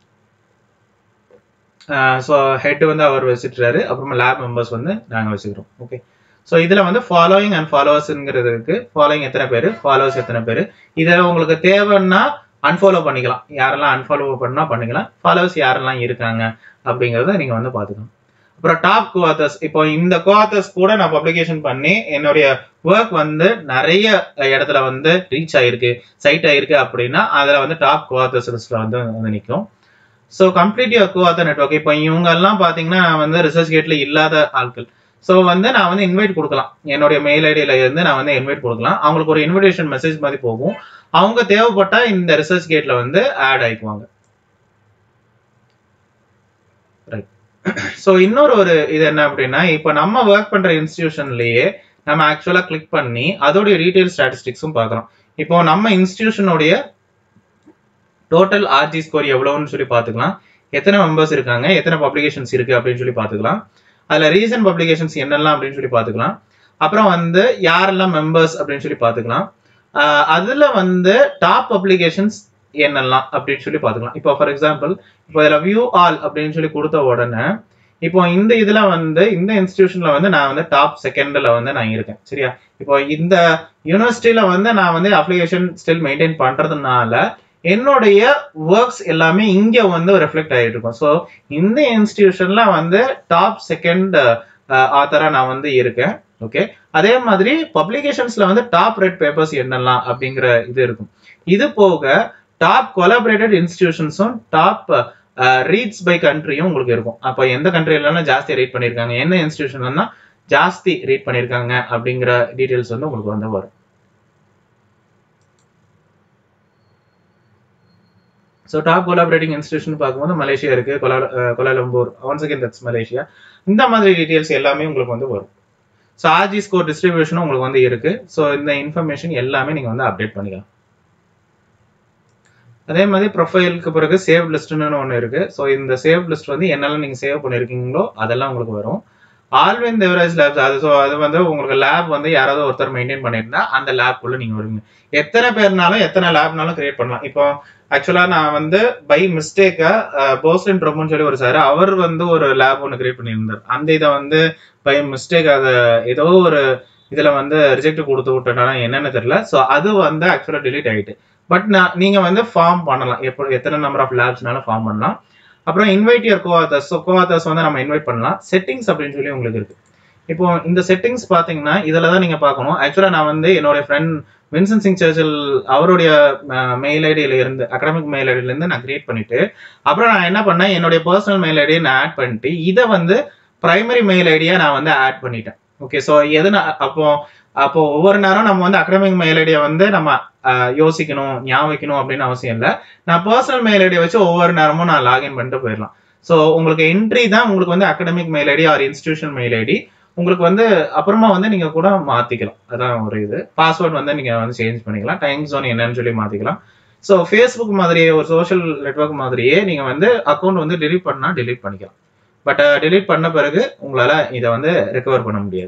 ஸோ ஹெட் வந்து அவர் வச்சுட்டுறாரு அப்புறமா லேப் மெம்பர்ஸ் வந்து நாங்கள் வச்சுக்கிறோம் ஓகே ஸோ இதில் வந்து ஃபாலோயிங் அண்ட் ஃபாலோவர்ஸுங்கிறது இருக்கு ஃபாலோயிங் எத்தனை பேர் ஃபாலோவர்ஸ் எத்தனை பேர் இதில் உங்களுக்கு தேவைன்னா அன்ஃபாலோ பண்ணிக்கலாம் யாரெல்லாம் அன்ஃபாலோ பண்ணா பண்ணிக்கலாம் ஃபாலோவர்ஸ் யாரெல்லாம் இருக்காங்க அப்படிங்கிறத நீங்கள் வந்து பார்த்துக்கலாம் அப்புறம் டாப் கோஆத்தர்ஸ் இப்போ இந்த கோஆத்தர்ஸ் கூட நான் பப்ளிகேஷன் பண்ணி என்னுடைய ஒர்க் வந்து நிறைய இடத்துல வந்து ரீச் ஆயிருக்கு சைட் ஆயிருக்கு அப்படின்னா அதில் வந்து டாப் கோஆத்தர்ஸ் லிஸ்ட்ல வந்து வந்து நிற்கும் so complete your coauthor network இப்போ இவங்க எல்லாம் பார்த்தீங்கன்னா வந்து ரிசர்ச் கேட்ல இல்லாத ஆட்கள் ஸோ வந்து நான் வந்து இன்வைட் கொடுக்கலாம் என்னுடைய மெயில் ஐடியில இருந்து நான் வந்து இன்வைட் கொடுக்கலாம் அவங்களுக்கு ஒரு இன்விடேஷன் மெசேஜ் மாதிரி போகும் அவங்க தேவைப்பட்டா இந்த ரிசர்ச் கேட்ல வந்து ஆட் ஆயிக்குவாங்க ரைட் ஸோ இன்னொரு ஒரு இது என்ன அப்படின்னா இப்போ நம்ம ஒர்க் பண்ற இன்ஸ்டிடியூஷன்லயே நம்ம ஆக்சுவலா கிளிக் பண்ணி அதோடைய ரீட்டைல் ஸ்டாட்டிஸ்டிக்ஸும் பார்க்கலாம் இப்போ நம்ம இன்ஸ்டிடியூஷனுடைய டோட்டல் ஆர்ஜி ஸ்கோர் எவ்வளோன்னு சொல்லி பார்த்துக்கலாம் எத்தனை மெம்பர்ஸ் இருக்காங்க எத்தனை பப்ளிகேஷன்ஸ் இருக்கு அப்படின்னு சொல்லி பார்த்துக்கலாம் அதில் ரீசன்ட் பப்ளிகேஷன்ஸ் என்னெல்லாம் அப்படின்னு சொல்லி பார்த்துக்கலாம் அப்புறம் வந்து யாரெல்லாம் மெம்பர்ஸ் அப்படின்னு சொல்லி பார்த்துக்கலாம் அதில் வந்து டாப் பப்ளிகேஷன்ஸ் என்னெல்லாம் அப்படின்னு சொல்லி பார்த்துக்கலாம் இப்போ ஃபார் எக்ஸாம்பிள் இப்போ இதில் வியூ ஆல் அப்படின்னு சொல்லி கொடுத்த உடனே இப்போ இந்த இதுல வந்து இந்த இன்ஸ்டிடியூஷன்ல வந்து நான் வந்து டாப் செகண்ட்ல வந்து நான் இருக்கேன் சரியா இப்போ இந்த யூனிவர்சிட்டியில வந்து நான் வந்து அப்ளிகேஷன் ஸ்டில் மெயின்டைன் பண்றதுனால என்னுடைய ஒர்க்ஸ் எல்லாமே இங்க வந்து ரெஃப்ளெக்ட் ஆகிட்டு இருக்கும் ஸோ இந்த இன்ஸ்டிடியூஷன்ல வந்து டாப் செகண்ட் ஆத்தரா நான் வந்து இருக்கேன் ஓகே அதே மாதிரி பப்ளிகேஷன்ஸ்ல வந்து டாப் ரெட் பேப்பர்ஸ் என்னெல்லாம் அப்படிங்கிற இது இருக்கும் இது போக டாப் கொலாபரேட்டட் இன்ஸ்டிடியூஷன்ஸும் டாப் ரீட்ஸ் பை கண்ட்ரியும் உங்களுக்கு இருக்கும் அப்போ எந்த கண்ட்ரிலாம் ஜாஸ்தி ரீட் பண்ணியிருக்காங்க என்ன இன்ஸ்டிடியூஷன்லாம் ஜாஸ்தி ரீட் பண்ணியிருக்காங்க அப்படிங்கிற டீட்டெயில்ஸ் வந்து உங்களுக்கு வந்து வரும் ஸோ டாப் கொலாபரேட்டிங் இன்ஸ்டியூஷன் பார்க்கும்போது மலேசியா இருக்கு Kuala Kuala Lumpur once again that's Malaysia இந்த மாதிரி டீட்டெயில்ஸ் எல்லாமே உங்களுக்கு வந்து வரும் ஸோ ஆர்ஜி ஸ்கோர் டிஸ்ட்ரிபியூஷனும் உங்களுக்கு வந்து இருக்கு ஸோ இந்த இன்ஃபர்மேஷன் எல்லாமே நீங்க வந்து அப்டேட் பண்ணிக்கலாம் அதே மாதிரி ப்ரொஃபைலுக்கு பிறகு சேவ் லிஸ்ட்னு ஒன்று இருக்கு ஸோ இந்த சேவ் லிஸ்ட் வந்து என்னெல்லாம் நீங்க சேவ் பண்ணிருக்கீங்களோ அதெல்லாம் உங்களுக்கு வரும் ஆல்வின் தேவராஜ் லேப்ஸ் அது ஸோ அது வந்து உங்களுக்கு லேப் வந்து யாராவது ஒருத்தர் மெயின்டைன் பண்ணியிருந்தா அந்த லேப்குள்ள நீங்க வருவீங்க எத்தனை பேர்னாலும் எத்தனை லேப்னாலும் கிரியேட் பண்ணலாம் இப்போ ஆக்சுவலா நான் வந்து பை மிஸ்டேக்கா போஸ்லின் ட்ரம்னு சொல்லி ஒரு சார் அவர் வந்து ஒரு லேப் ஒன்று கிரியேட் பண்ணியிருந்தார் அந்த இதை வந்து பை மிஸ்டேக் அதை ஏதோ ஒரு இதுல வந்து ரிஜெக்ட் கொடுத்து விட்டனால என்னன்னு தெரியல ஸோ அது வந்து ஆக்சுவலா டிலீட் ஆயிட்டு பட் நான் நீங்க வந்து ஃபார்ம் பண்ணலாம் எப்போ எத்தனை நம்பர் ஆஃப் லேப்ஸ்னாலும் ஃபார்ம் பண்ணலாம் அப்புறம் invite your coauthors so coauthors வந்து நம்ம இன்வைட் பண்ணலாம் செட்டிங்ஸ் அப்படின்னு சொல்லி உங்களுக்கு இருக்கு இப்போ இந்த செட்டிங்ஸ் பாத்தீங்கன்னா இதுல தான் நீங்க பார்க்கணும் ஆக்சுவலா நான் வந்து என்னோட ஃப்ரெண்ட் வின்சன் சிங் சர்ச்சில் அவருடைய மெயில் ஐடியில இருந்து அகாடமிக் மெயில் ஐடியில இருந்து நான் கிரியேட் பண்ணிட்டு அப்புறம் நான் என்ன பண்ணேன் என்னுடைய பர்சனல் மெயில் ஐடியை நான் ஆட் பண்ணிட்டு இதை வந்து பிரைமரி மெயில் ஐடியா நான் வந்து ஆட் பண்ணிட்டேன் ஓகே ஸோ எது அப்போ அப்போ ஒவ்வொரு நேரம் நம்ம வந்து அகாடமிக் மெயில் ஐடியை வந்து நம்ம யோசிக்கணும் ஞாபகம் வைக்கணும் அப்படின்னு அவசியம் இல்லை நான் பர்சனல் மெயில் ஐடியை வச்சு ஒவ்வொரு நேரமும் நான் லாகின் பண்ணிட்டு போயிடலாம் ஸோ உங்களுக்கு என்ட்ரி தான் உங்களுக்கு வந்து academic mail ID or institution mail ID உங்களுக்கு வந்து அப்புறமா வந்து நீங்க கூட மாத்திக்கலாம் அதான் ஒரு இது பாஸ்வேர்ட் வந்து நீங்க வந்து சேஞ்ச் பண்ணிக்கலாம் டைம் ஜோன் என்னன்னு சொல்லி மாத்திக்கலாம் ஸோ ஃபேஸ்புக் மாதிரியே ஒரு சோஷியல் நெட்ஒர்க் மாதிரியே நீங்க வந்து அக்கௌண்ட் வந்து delete பண்ணா delete பண்ணிக்கலாம் பட் delete பண்ண பிறகு உங்களால இதை வந்து ரெக்கவர் பண்ண முடியாது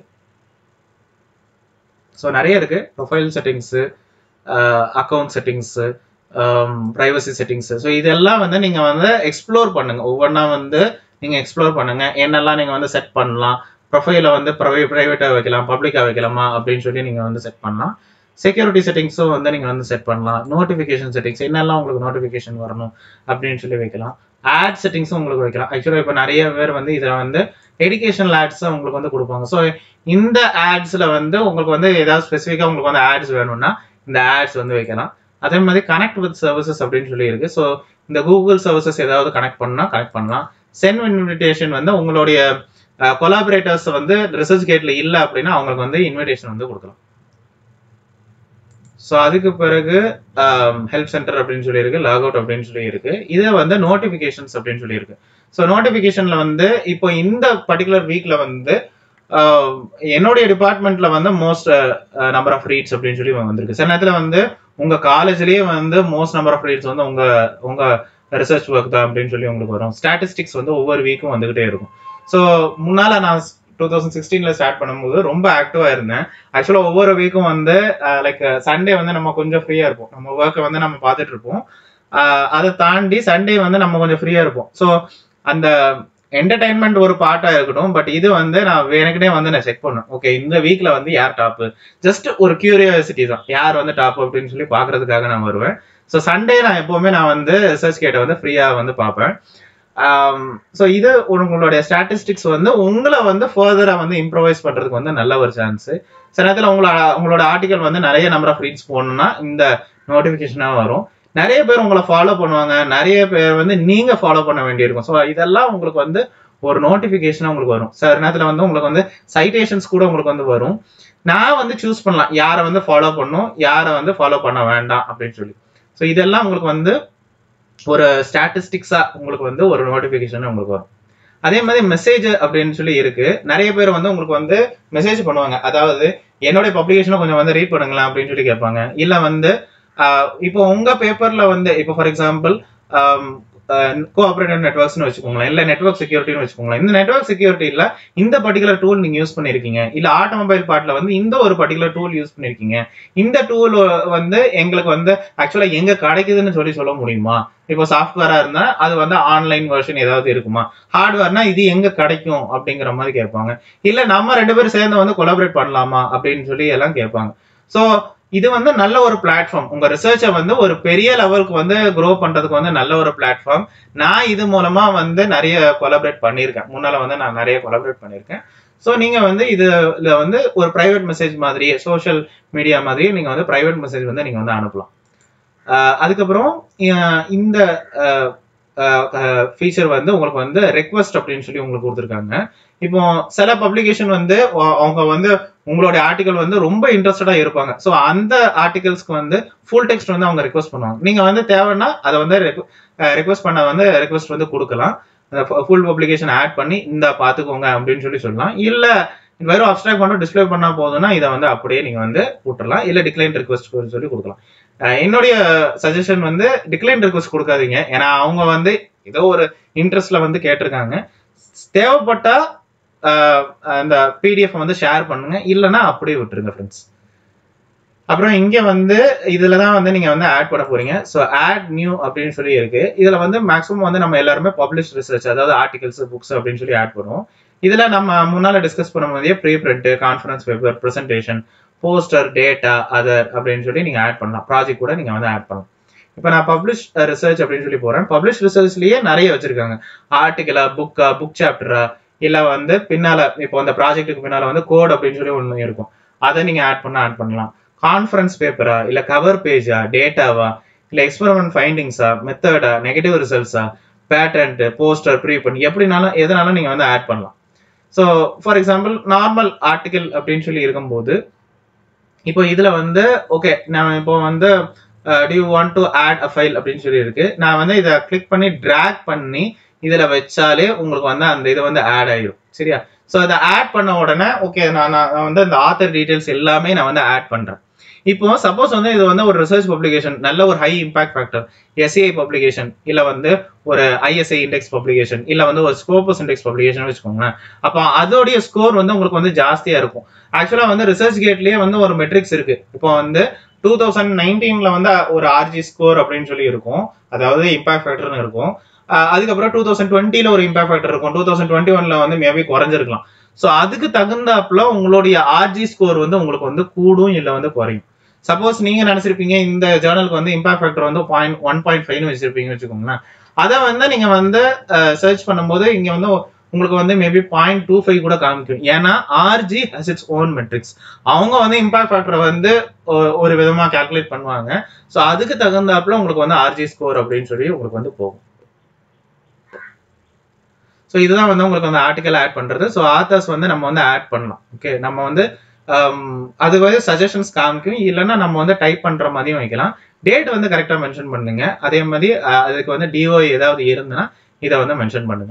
ஸோ நிறைய இருக்கு profile settings account settings privacy settings so இதெல்லாம் வந்து நீங்க வந்து எக்ஸ்ப்ளோர் பண்ணுங்க ஒவ்வொன்றா வந்து நீங்க எக்ஸ்ப்ளோர் பண்ணுங்க என்னெல்லாம் நீங்க வந்து செட் பண்ணலாம் ப்ரொஃபைலை வந்து ப்ரைவேட்டாக வைக்கலாம் பப்ளிக்காக வைக்கலாமா அப்படின்னு சொல்லி நீங்க வந்து செட் பண்ணலாம் செக்யூரிட்டி செட்டிங்ஸும் வந்து நீங்க வந்து செட் பண்ணலாம் நோட்டிஃபிகேஷன் செட்டிங்ஸ் என்னெல்லாம் உங்களுக்கு நோட்டிஃபிகேஷன் வரணும் அப்படின்னு சொல்லி வைக்கலாம் ஆட் செட்டிங்ஸும் உங்களுக்கு வைக்கலாம் ஆக்சுவலாக இப்போ நிறைய பேர் வந்து இதில் வந்து எஜுகேஷனல் ஆட்ஸ் உங்களுக்கு வந்து கொடுப்பாங்க ஸோ இந்த ஆட்ஸ்ல வந்து உங்களுக்கு வந்து ஏதாவது ஸ்பெசிஃபிக்காக உங்களுக்கு வந்து ஆட்ஸ் வேணும்னா இந்த ஆட்ஸ் வந்து வைக்கலாம் அதே மாதிரி கனெக்ட் வித் சர்வீசஸ் அப்படின்னு சொல்லி இருக்கு ஸோ இந்த கூகுள் சர்வீசஸ் ஏதாவது கனெக்ட் பண்ணா கனெக்ட் பண்ணலாம் சென்ட் இன்விடேஷன் வந்து உங்களுடைய கொலாபரேட்டர்ஸ் வந்து ரிசர்ச் கேட்ல இல்லை அப்படின்னா அவங்களுக்கு வந்து இன்விடேஷன் வந்து கொடுக்கலாம் ஸோ அதுக்கு பிறகு ஹெல்ப் சென்டர் அப்படின்னு சொல்லி இருக்கு லாக் அவுட் அப்படின்னு சொல்லி இருக்கு இதை வந்து நோட்டிஃபிகேஷன்ஸ் அப்படின்னு சொல்லி இருக்கு ஸோ நோட்டிஃபிகேஷன்ல வந்து இப்போ இந்த பர்டிகுலர் வீக்ல வந்து ஆஹ், என்னுடைய டிபார்ட்மெண்ட்ல வந்து மோஸ்ட் நம்பர் ஆஃப் ரீட்ஸ் அப்படின்னு சொல்லி வந்திருக்கு சில நேரத்துல வந்து உங்க காலேஜ்லயே வந்து மோஸ்ட் நம்பர் ஆஃப் ரீட்ஸ் வந்து உங்க உங்க ரிசர்ச் ஒர்க் தான் அப்படின்னு சொல்லி உங்களுக்கு வரும் ஸ்டாட்டிஸ்டிக்ஸ் வந்து ஒவ்வொரு வீக்கும் வந்துகிட்டே இருக்கும் ஸோ முன்னால நான் டூ தௌசண்ட் சிக்ஸ்டீன்ல ஸ்டார்ட் பண்ணும்போது ரொம்ப ஆக்டிவா இருந்தேன் ஆக்சுவலா ஒவ்வொரு வீக்கும் வந்து லைக் சண்டே வந்து நம்ம கொஞ்சம் ஃப்ரீயா இருப்போம் நம்ம ஒர்க்கை வந்து நம்ம பார்த்துட்டு இருப்போம் ஆஹ் அதை தாண்டி சண்டே வந்து நம்ம கொஞ்சம் ஃப்ரீயா இருப்போம் ஸோ அந்த என்டர்டைன்மெண்ட் ஒரு பார்ட்டா இருக்கட்டும் பட் இது வந்து நான் எனக்கிட்டே வந்து நான் செக் பண்ணேன் ஓகே இந்த வீக்ல வந்து யார் டாப் ஜஸ்ட் ஒரு கியூரியாசிட்டி தான் யார் வந்து டாப் அப்படின்னு சொல்லி பாக்குறதுக்காக நான் வருவேன் ஸோ சண்டே நான் எப்பவுமே நான் வந்து ரிசர்ச் கேட்டை வந்து ஃப்ரீயா வந்து பார்ப்பேன் ஸோ இது உங்களுடைய ஸ்டாட்டிஸ்டிக்ஸ் வந்து உங்களை வந்து ஃபர்தரா வந்து இம்ப்ரவைஸ் பண்றதுக்கு வந்து நல்ல ஒரு சான்ஸ் சில நேரத்தில் உங்களோட உங்களோட ஆர்டிகல் வந்து நிறைய நம்பர் ஆஃப் ரீட்ஸ் போகணும்னா இந்த நோட்டிஃபிகேஷனாக வரும் நிறைய பேர் உங்களை ஃபாலோ பண்ணுவாங்க நிறைய பேர் வந்து நீங்க ஃபாலோ பண்ண வேண்டியிருக்கும் ஸோ இதெல்லாம் உங்களுக்கு வந்து ஒரு நோட்டிஃபிகேஷனாக உங்களுக்கு வரும் சில நேரத்தில் வந்து உங்களுக்கு வந்து சைட்டேஷன்ஸ் கூட உங்களுக்கு வந்து வரும் நான் வந்து சூஸ் பண்ணலாம் யாரை வந்து ஃபாலோ பண்ணும் யாரை வந்து ஃபாலோ பண்ண வேண்டாம் அப்படின்னு சொல்லி ஸோ இதெல்லாம் உங்களுக்கு வந்து ஒரு ஸ்டாட்டிஸ்டிக்ஸா உங்களுக்கு வந்து ஒரு நோட்டிஃபிகேஷன் உங்களுக்கு வரும் அதே மாதிரி மெசேஜ் அப்படின்னு சொல்லி இருக்கு நிறைய பேர் வந்து உங்களுக்கு வந்து மெசேஜ் பண்ணுவாங்க அதாவது என்னுடைய பப்ளிகேஷனை கொஞ்சம் வந்து ரீட் பண்ணுங்களேன் அப்படின்னு சொல்லி கேட்பாங்க இல்ல வந்து ஆஹ் இப்போ உங்க பேப்பர்ல வந்து இப்போ ஃபார் எக்ஸாம்பிள் கோஆபரேட்டிவ் நெட்ஒர்க்ஸ்னு வச்சுக்கோங்களேன் இல்ல நெட்ஒர்க் செக்யூரிட்டின்னு வச்சுக்கோங்களேன் இந்த நெட்ஒர்க் செக்யூரிட்டியில இந்த பர்டிகுலர் டூல் நீங்க யூஸ் பண்ணிருக்கீங்க இல்ல ஆட்டோமொபைல் பார்ட்ல வந்து இந்த ஒரு பர்டிகுலர் டூல் யூஸ் பண்ணிருக்கீங்க இந்த டூல் வந்து எங்களுக்கு வந்து ஆக்சுவலா எங்க கிடைக்குதுன்னு சொல்லி சொல்ல முடியுமா இப்போ சாஃப்ட்வேரா இருந்தா அது வந்து ஆன்லைன் வெர்ஷன் ஏதாவது இருக்குமா ஹார்ட்வேர்னா இது எங்க கிடைக்கும் அப்படிங்கிற மாதிரி கேட்பாங்க இல்ல நம்ம ரெண்டு பேரும் சேர்ந்து வந்து கொலாபரேட் பண்ணலாமா அப்படின்னு சொல்லி எல்லாம் கேட்பாங்க சோ இது வந்து நல்ல ஒரு பிளாட்ஃபார்ம் உங்க ரிசர்ச்சை வந்து ஒரு பெரிய லெவலுக்கு வந்து க்ரோ பண்றதுக்கு வந்து நல்ல ஒரு பிளாட்ஃபார்ம் நான் இது மூலமா வந்து நிறைய கொலாபரேட் பண்ணியிருக்கேன் முன்னால வந்து நான் நிறைய கொலாபரேட் பண்ணியிருக்கேன் ஸோ நீங்க வந்து இதுல வந்து ஒரு பிரைவேட் மெசேஜ் மாதிரியே சோஷியல் மீடியா மாதிரியே நீங்க வந்து பிரைவேட் மெசேஜ் வந்து நீங்க வந்து அனுப்பலாம் ஆஹ் அதுக்கப்புறம் அஹ் இந்த ஃபீச்சர் வந்து உங்களுக்கு வந்து ரெக்வஸ்ட் அப்படின்னு சொல்லி உங்களுக்கு கொடுத்துருக்காங்க இப்போ சில பப்ளிகேஷன் வந்து அ- அவங்க வந்து உங்களுடைய ஆர்டிகல் வந்து ரொம்ப இன்ட்ரெஸ்டடா இருப்பாங்க ஸோ அந்த ஆர்டிகல்ஸ்க்கு வந்து ஃபுல் டெக்ஸ்ட் வந்து அவங்க ரெக்வஸ்ட் பண்ணுவாங்க நீங்க வந்து தேவைன்னா அதை வந்து ரெக்வஸ்ட் பண்ண வந்து ரெக்வஸ்ட் வந்து கொடுக்கலாம் ஃபுல் பப்ளிகேஷன் ஆட் பண்ணி இந்த பாத்துக்கோங்க அப்படின்னு சொல்லி சொல்லலாம் இல்ல வெறும் அப்டிராக்ட் மட்டும் டிஸ்ப்ளே பண்ணா போதும்னா இதை வந்து அப்படியே நீங்க வந்து விட்டுறலாம் இல்ல டிக்ளைன் ரிக்வஸ்ட் சொல்லி கொடுக்கலாம் அஹ் என்னுடைய சஜஷன் வந்து டிக்ளைன் ரிக்வஸ்ட் கொடுக்காதீங்க ஏன்னா அவங்க வந்து ஏதோ ஒரு இன்ட்ரெஸ்ட்ல வந்து கேட்டிருக்காங்க தேவைப்பட்டா அஹ், அந்த பிடிஎஃப் வந்து ஷேர் பண்ணுங்க இல்லைன்னா அப்படியே விட்டுருங்க ஃப்ரெண்ட்ஸ் அப்புறம் இங்க வந்து இதுல தான் வந்து நீங்க வந்து ஆட் பண்ண போறீங்க ஸோ ஆட் நியூ அப்படின்னு சொல்லி இருக்கு இதுல வந்து மேக்ஸிமம் வந்து நம்ம எல்லாருமே பப்ளிஷ் ரிசர்ச் அதாவது ஆர்டிகல்ஸ் புக்ஸ் அப்படின்னு சொல்லி ஆட் பண்ணுவோம் இதுல நம்ம முன்னால டிஸ்கஸ் பண்ணும்போதே preprint conference paper presentation poster data other அப்படின்னு சொல்லி நீங்க ஆட் பண்ணலாம் ப்ராஜெக்ட் கூட நீங்க வந்து ஆட் பண்ணலாம் இப்போ நான் பப்ளிஷ் ரிசர்ச் அப்படின்னு சொல்லி போறேன் பப்ளிஷ் ரிசர்ச்லயே நிறைய வச்சிருக்காங்க ஆர்டிகலா புக்கா புக் சாப்டரா இல்ல வந்து பின்னால இப்போ அந்த ப்ராஜெக்ட்டுக்கு பின்னால வந்து கோட் அப்படின்னு சொல்லி ஒன்று இருக்கும் அதை நீங்க ஆட் பண்ண ஆட் பண்ணலாம் கான்ஃபரன்ஸ் பேப்பரா இல்ல கவர் பேஜா டேட்டாவா இல்ல எக்ஸ்பெரிமெண்ட் ஃபைண்டிங்ஸா மெத்தடா நெகட்டிவ் ரிசல்ட்ஸா பேட்டன்ட் போஸ்டர் ப்ரீ பண்ணி எப்படினாலும் எதனாலும் நீங்க வந்து ஆட் பண்ணலாம் so for example normal article அப்படின்னு சொல்லி இருக்கும்போது இப்போ இதுல வந்து ஓகே நான் இப்போ வந்து do you want to add a file அப்படின்னு சொல்லி இருக்கு நான் வந்து இதை கிளிக் பண்ணி ட்ராக் பண்ணி இதுல வச்சாலே உங்களுக்கு வந்து அந்த இது வந்து ஆட் ஆயிடும் சரியா ஸோ அதை ஆட் பண்ண உடனே ஓகே நான் நான் வந்து அந்த ஆத்தர் டீடைல்ஸ் எல்லாமே நான் வந்து ஆட் பண்றேன் இப்போ சப்போஸ் வந்து இது வந்து ஒரு ரிசர்ச் பப்ளிகேஷன் நல்ல ஒரு high impact factor SCI publication இல்ல வந்து ஒரு ஐஎஸ்ஐ இண்டெக்ஸ் பப்ளிகேஷன் இல்ல வந்து ஒரு ஸ்கோபஸ் இண்டெக்ஸ் பப்ளிகேஷன் வச்சுக்கோங்களேன் அப்போ அதோடைய ஸ்கோர் வந்து உங்களுக்கு வந்து ஜாஸ்தியா இருக்கும் ஆக்சுவலா வந்து ரிசர்ச் கேட்லயே வந்து ஒரு மெட்ரிக்ஸ் இருக்கு இப்போ வந்து டூ தௌசண்ட் நைன்டீன்ல வந்து ஒரு ஆர்ஜி ஸ்கோர் அப்படின்னு சொல்லி இருக்கும் அதாவது இம்பாக்ட் ஃபேக்டர்னு இருக்கும் அஹ் அதுக்கப்புறம் டூ தௌசண்ட் டுவெண்ட்டில ஒரு இம்பாக்ட் ஃபேக்டர் இருக்கும் டூ தௌசண்ட் டுவெண்ட்டி ஒன்ல வந்து மேபி குறைஞ்சிருக்கலாம் ஸோ அதுக்கு தகுந்தாப்புல உங்களுடைய ஆர்ஜி ஸ்கோர் வந்து உங்களுக்கு வந்து கூடும் இல்லை வந்து குறையும் சப்போஸ் நீங்க நினைச்சிருப்பீங்க இந்த ஜேர்னலுக்கு வந்து இம்பாக்ட் ஃபேக்டர் வந்து பாயிண்ட் ஒன் பாயிண்ட் ஃபைவ்னு வச்சிருப்பீங்கன்னு வச்சுக்கோங்களேன் அதை வந்து நீங்க வந்து சர்ச் பண்ணும்போது இங்க வந்து உங்களுக்கு வந்து மேபி பாயிண்ட் டூ ஃபைவ் கூட காமிக்கும் ஏன்னா RG has its own metrics அவங்க வந்து இம்பாக்ட் ஃபேக்டரை வந்து ஒ- ஒரு விதமா கால்குலேட் பண்ணுவாங்க ஸோ அதுக்கு தகுந்தாப்புல உங்களுக்கு வந்து ஆர்ஜி ஸ்கோர் அப்படின்னு சொல்லி உங்களுக்கு வந்து போகும் ஸோ இதுதான் வந்து உங்களுக்கு வந்து ஆர்டிக்கல் ஆட் பண்றது ஸோ ஆத்தர்ஸ் வந்து நம்ம வந்து ஆட் பண்ணலாம் ஓகே நம்ம வந்து ஹம், அது வந்து சஜஷன்ஸ் காமிக்கும் இல்லைன்னா நம்ம வந்து டைப் பண்ற மாதிரியும் வைக்கலாம் டேட் வந்து கரெக்டா மென்ஷன் பண்ணுங்க அதே மாதிரி அஹ், அதுக்கு வந்து டிஓ ஏதாவது இருந்துன்னா இதை வந்து மென்ஷன் பண்ணுங்க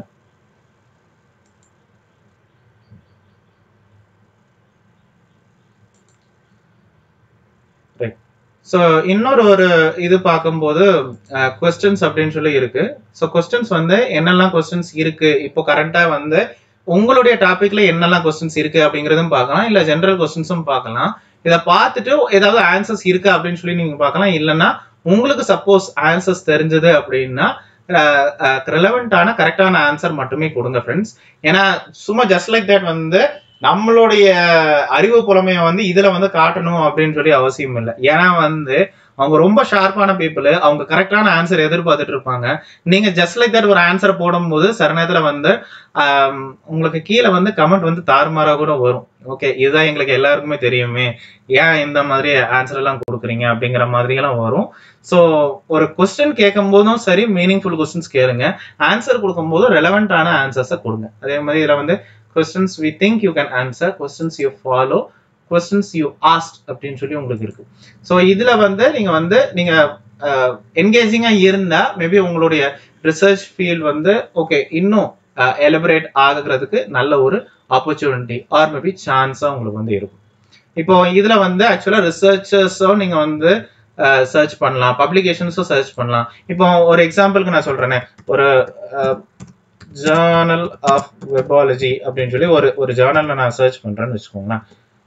ரைட் ஸோ இன்னொரு ஒரு இது பார்க்கும்போது கொஸ்டின்ஸ் அப்படின்னு சொல்லி இருக்கு ஸோ கொஸ்டின்ஸ் வந்து என்னெல்லாம் கொஸ்டின்ஸ் இருக்கு இப்போ கரண்டா வந்து உங்களுடைய டாபிக்ல என்னெல்லாம் கொஸ்டின்ஸ் இருக்கு அப்படிங்கறதும் பார்க்கலாம் இல்ல ஜெனரல் கொஸ்டின்ஸும் பார்க்கலாம் இதை பார்த்துட்டு ஏதாவது ஆன்சர்ஸ் இருக்கு அப்படின்னு சொல்லி நீங்க பார்க்கலாம் இல்லைன்னா உங்களுக்கு சப்போஸ் ஆன்சர்ஸ் தெரிஞ்சது அப்படின்னா ரிலவெண்டான கரெக்டான ஆன்சர் மட்டுமே கொடுங்க ஃப்ரெண்ட்ஸ் ஏன்னா சும்மா ஜஸ்ட் லைக் தட் வந்து நம்மளுடைய அறிவு புலமையை வந்து இதுல வந்து காட்டணும் அப்படின்னு சொல்லி அவசியம் இல்லை ஏன்னா வந்து அவங்க ரொம்ப ஷார்ப்பான பீப்புள் அவங்க கரெக்டான ஆன்சர் எதிர்பார்த்துட்டு இருப்பாங்க நீங்க ஜஸ்ட் லைக் தட் ஒரு ஆன்சர் போடும்போது சில நேரத்துல வந்து ஆம், உங்களுக்கு கீழே வந்து கமெண்ட் வந்து தாறுமாறா கூட வரும் ஓகே இதுதான் எங்களுக்கு எல்லாருக்குமே தெரியுமே ஏன் இந்த மாதிரி ஆன்சர் எல்லாம் கொடுக்குறீங்க அப்படிங்கிற மாதிரி எல்லாம் வரும் ஸோ ஒரு கொஸ்டின் கேட்கும் போதும் சரி மீனிங்ஃபுல் கொஸ்டின்ஸ் கேளுங்க ஆன்சர் கொடுக்கும்போது ரெலவெண்டான ஆன்சர்ஸை கொடுங்க அதே மாதிரி இதுல வந்து questions we think you can answer questions you follow questions you asked அப்படின்னு சொல்லி உங்களுக்கு இருக்கு ஸோ இதுல வந்து நீங்க வந்து நீங்க என்கேஜிங்கா இருந்தா மேபி உங்களுடைய ரிசர்ச் ஃபீல்ட் வந்து ஓகே இன்னும் எலபரேட் ஆகுறதுக்கு நல்ல ஒரு ஆப்பர்ச்சுனிட்டி ஆர் மேபி சான்ஸா உங்களுக்கு வந்து இருக்கும் இப்போ இதுல வந்து ஆக்சுவலா ரிசர்ச்சர்ஸும் நீங்க வந்து சர்ச் பண்ணலாம் பப்ளிகேஷன்ஸும் சர்ச் பண்ணலாம் இப்போ ஒரு எக்ஸாம்பிளுக்கு நான் சொல்றேனே ஒரு ஜேர்னல் ஆஃப் வெபாலஜி அப்படின்னு சொல்லி ஒரு ஒரு ஜேர்னல்ல நான் சர்ச் பண்றேன்னு வச்சுக்கோங்களேன்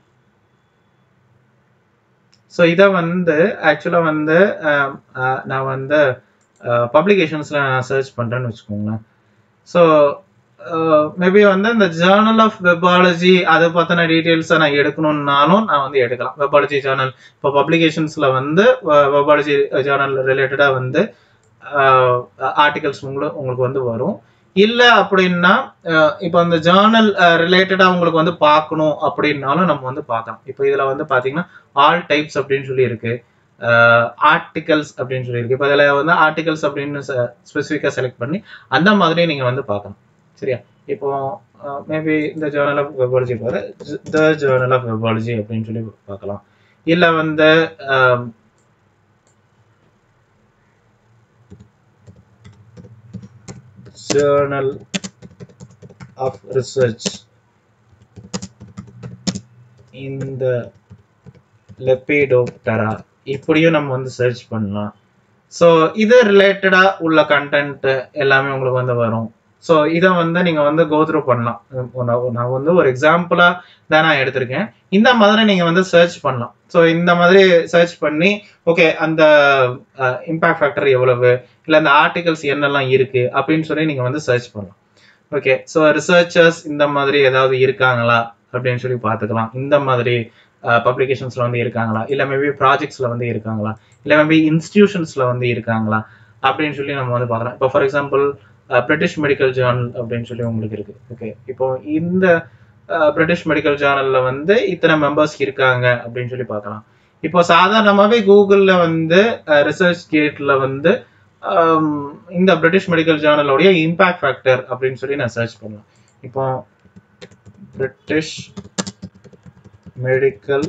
ஸோ இதை வந்து ஆக்சுவலாக வந்து அஹ், அஹ், நான் வந்து பப்ளிகேஷன்ஸில் நான் சர்ச் பண்ணுறேன்னு வச்சுக்கோங்களேன் ஸோ மேபி வந்து இந்த ஜேர்னல் ஆஃப் வெபாலஜி அதை பற்றின டீட்டெயில்ஸை நான் எடுக்கணும்னாலும் நான் வந்து எடுக்கலாம் வெபாலஜி ஜேர்னல் இப்போ பப்ளிகேஷன்ஸில் வந்து வெபாலஜி ஜேர்னல் ரிலேட்டடாக வந்து ஆர்டிகல்ஸ் உங்களுக்கு உங்களுக்கு வந்து வரும் இல்லை அப்படின்னா அஹ், இப்போ அந்த ஜேர்னல் ரிலேட்டடாக உங்களுக்கு வந்து பார்க்கணும் அப்படின்னாலும் நம்ம வந்து பார்க்கலாம் இப்போ இதில் வந்து பார்த்தீங்கன்னா ஆல் டைப்ஸ் அப்படின்னு சொல்லி இருக்கு ஆர்டிகல்ஸ் அப்படின்னு சொல்லி இருக்கு இப்போ அதில் வந்து ஆர்டிகல்ஸ் அப்படின்னு ஸ்பெசிஃபிக்காக செலக்ட் பண்ணி அந்த மாதிரி நீங்கள் வந்து பார்க்கணும் சரியா இப்போ மேபி இந்த ஜேர்னல் ஆஃப் வெபாலஜி பாரு த ஜேர்னல் ஆஃப் வெபாலஜி அப்படின்னு சொல்லி பார்க்கலாம் இல்லை வந்து ஆம், ஜேர்னல் ஆஃப் ரிசர்ச் இந்த லெப்பிடோப்டரா இப்படியும் நம்ம வந்து சர்ச் பண்ணலாம் ஸோ இது ரிலேட்டடா உள்ள கண்டென்ட் எல்லாமே உங்களுக்கு வந்து வரும் ஸோ இதை வந்து நீங்க வந்து கோத்ரூ பண்ணலாம் நான் நான் வந்து ஒரு எக்ஸாம்பிளா தான் நான் எடுத்திருக்கேன் இந்த மாதிரி நீங்க வந்து சர்ச் பண்ணலாம் ஸோ இந்த மாதிரி சர்ச் பண்ணி ஓகே அந்த இம்பாக்ட் ஃபேக்டர் எவ்வளவு இல்லை அந்த ஆர்டிகல்ஸ் என்னெல்லாம் இருக்கு அப்படின்னு சொல்லி நீங்க வந்து சர்ச் பண்ணலாம் ஓகே ஸோ ரிசர்ச்சர்ஸ் இந்த மாதிரி ஏதாவது இருக்காங்களா அப்படின்னு சொல்லி பார்த்துக்கலாம் இந்த மாதிரி பப்ளிகேஷன்ஸ்ல வந்து இருக்காங்களா இல்லை மேபி ப்ராஜெக்ட்ஸ்ல வந்து இருக்காங்களா இல்லை மேபி இன்ஸ்டிடியூஷன்ஸ்ல வந்து இருக்காங்களா அப்படின்னு சொல்லி நம்ம வந்து பார்க்கலாம் இப்போ for example British Medical Journal அப்படின்னு சொல்லி உங்களுக்கு இருக்கு ஓகே இப்போ இந்த பிரிட்டிஷ் மெடிக்கல் ஜேர்னல்ல வந்து இத்தனை மெம்பர்ஸ் இருக்காங்க அப்படின்னு சொல்லி பார்க்கலாம் இப்போ சாதாரணமாகவே கூகுளில் வந்து ரிசர்ச் கேட்ல வந்து ஆம், இந்த பிரிட்டிஷ் மெடிக்கல் ஜேர்னலோடைய இம்பாக்ட் ஃபேக்டர் அப்படின்னு சொல்லி நான் சர்ச் பண்ணலாம் இப்போ British Medical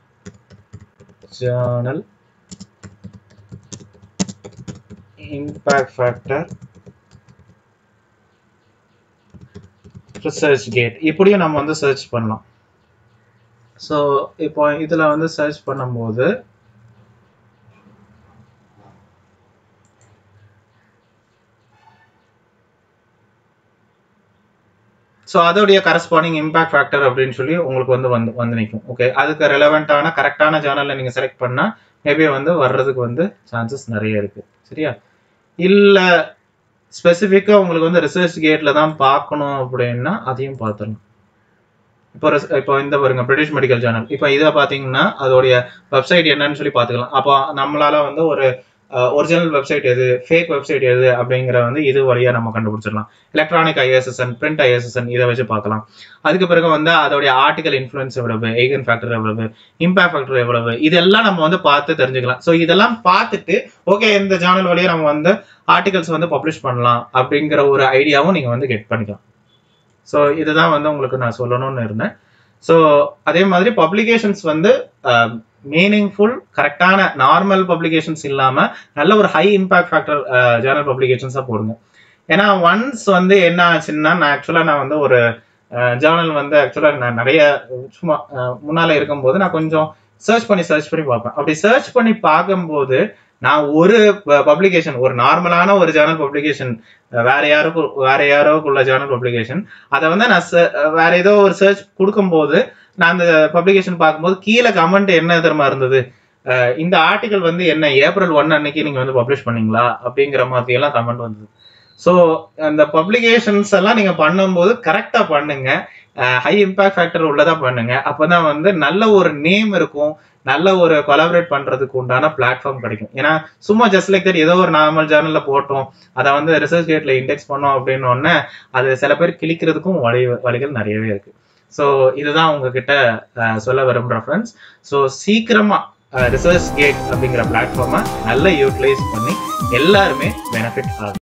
Journal impact factor ResearchGate இப்படியும் நம்ம வந்து சர்ச் பண்ணலாம் ஸோ இப்போ இதில் வந்து சர்ச் பண்ணும்போது ஸோ அதோடைய கரஸ்பாண்டிங் இம்பாக்ட் ஃபேக்டர் அப்படின்னு சொல்லி உங்களுக்கு வந்து வந்து வந்து நிற்கும் ஓகே அதுக்கு ரெலவெண்ட்டான கரெக்டான ஜேர்னலில் நீங்கள் செலக்ட் பண்ணால் மேபி வந்து வர்றதுக்கு வந்து சான்சஸ் நிறைய இருக்குது சரியா இல்லை ஸ்பெசிஃபிக்காக உங்களுக்கு வந்து ரிசர்ச் கேட்டில் தான் பார்க்கணும் அப்படின்னா அதையும் பார்த்துடலாம் இப்போ இப்போ இந்த பாருங்க பிரிட்டிஷ் மெடிக்கல் ஜேர்னல் இப்போ இதை பார்த்தீங்கன்னா அதோடைய வெப்சைட் என்னன்னு சொல்லி பார்த்துக்கலாம் அப்போ நம்மளால வந்து ஒரு ஒரிஜினல் வெப்சைட் எது ஃபேக் வெப்சைட் எது அப்படிங்கிற வந்து இது வழியாக நம்ம கண்டுபிடிச்சிடலாம் எலக்ட்ரானிக் ஐஎஸ்எஸ்என் பிரிண்ட் ஐஎஸ்எஸ்என் இதை வச்சு பார்க்கலாம் அதுக்கு பிறகு வந்து அதோடைய ஆர்டிகல் இன்ஃப்ளூயன்ஸ் எவ்வளவு எய்கன் ஃபேக்டர் எவ்வளவு இம்பாக்ட் ஃபேக்டர் எவ்வளவு இதெல்லாம் நம்ம வந்து பார்த்து தெரிஞ்சுக்கலாம் ஸோ இதெல்லாம் பார்த்துட்டு ஓகே இந்த சேனல் வழியாக நம்ம வந்து ஆர்டிகல்ஸ் வந்து பப்ளிஷ் பண்ணலாம் அப்படிங்கிற ஒரு ஐடியாவும் நீங்கள் வந்து கெட் பண்ணிக்கலாம் ஸோ இதுதான் வந்து உங்களுக்கு நான் சொல்லணும்னு இருந்தேன் ஸோ அதே மாதிரி பப்ளிகேஷன்ஸ் வந்து மீனிங்ஃபுல் கரெக்டான நார்மல் பப்ளிகேஷன்ஸ் இல்லாமல் நல்ல ஒரு ஹை இம்பாக்ட் ஃபேக்டர் ஜேர்னல் பப்ளிகேஷன்ஸாக போடுங்க ஏன்னா ஒன்ஸ் வந்து என்ன ஆச்சுன்னா நான் ஆக்சுவலாக நான் வந்து ஒரு ஜேர்னல் வந்து ஆக்சுவலாக நான் நிறைய சும்மா முன்னால் இருக்கும்போது நான் கொஞ்சம் சர்ச் பண்ணி சர்ச் பண்ணி பார்ப்பேன் அப்படி சர்ச் பண்ணி பார்க்கும்போது நான் ஒரு பப்ளிகேஷன் ஒரு நார்மலான ஒரு ஜேர்னல் பப்ளிகேஷன் வேற யாருக்கும் வேற யாரோக்குள்ள ஜேர்னல் பப்ளிகேஷன் அதை வந்து நான் வேற ஏதோ ஒரு சர்ச் கொடுக்கும்போது நான் அந்த பப்ளிகேஷன் பார்க்கும்போது கீழே கமெண்ட் என்ன தெரியுமா இருந்தது இந்த ஆர்டிகல் வந்து என்ன ஏப்ரல் ஒன் அன்னைக்கு நீங்க வந்து பப்ளிஷ் பண்ணீங்களா அப்படிங்கிற மாதிரி எல்லாம் கமெண்ட் வந்தது ஸோ அந்த பப்ளிகேஷன்ஸ் எல்லாம் நீங்க பண்ணும்போது கரெக்டா பண்ணுங்க ஹை இம்பாக்ட் ஃபேக்டர் உள்ளதா பண்ணுங்க அப்பதான் வந்து நல்ல ஒரு நேம் இருக்கும் நல்ல ஒரு கொலாபரேட் பண்றதுக்கு உண்டான பிளாட்ஃபார்ம் கிடைக்கும் ஏன்னா சும்மா ஜஸ்ட் லைக் தட் ஏதோ ஒரு நார்மல் ஜேர்னல்ல போட்டோம் அதை வந்து ரிசர்ச் கேட்ல இண்டெக்ஸ் பண்ணோம் அப்படின்னு ஒன்னு அது சில பேர் கிளிக்கிறதுக்கும் வழி வழிகள் நிறையவே இருக்கு ஸோ இதுதான் உங்ககிட்ட சொல்ல விரும்புகிற ஃப்ரெண்ட்ஸ் ஸோ சீக்கிரமா ரிசர்ச் கேட் அப்படிங்கிற பிளாட்ஃபார்மை நல்லா யூட்டிலைஸ் பண்ணி எல்லாருமே பெனிஃபிட் ஆகும்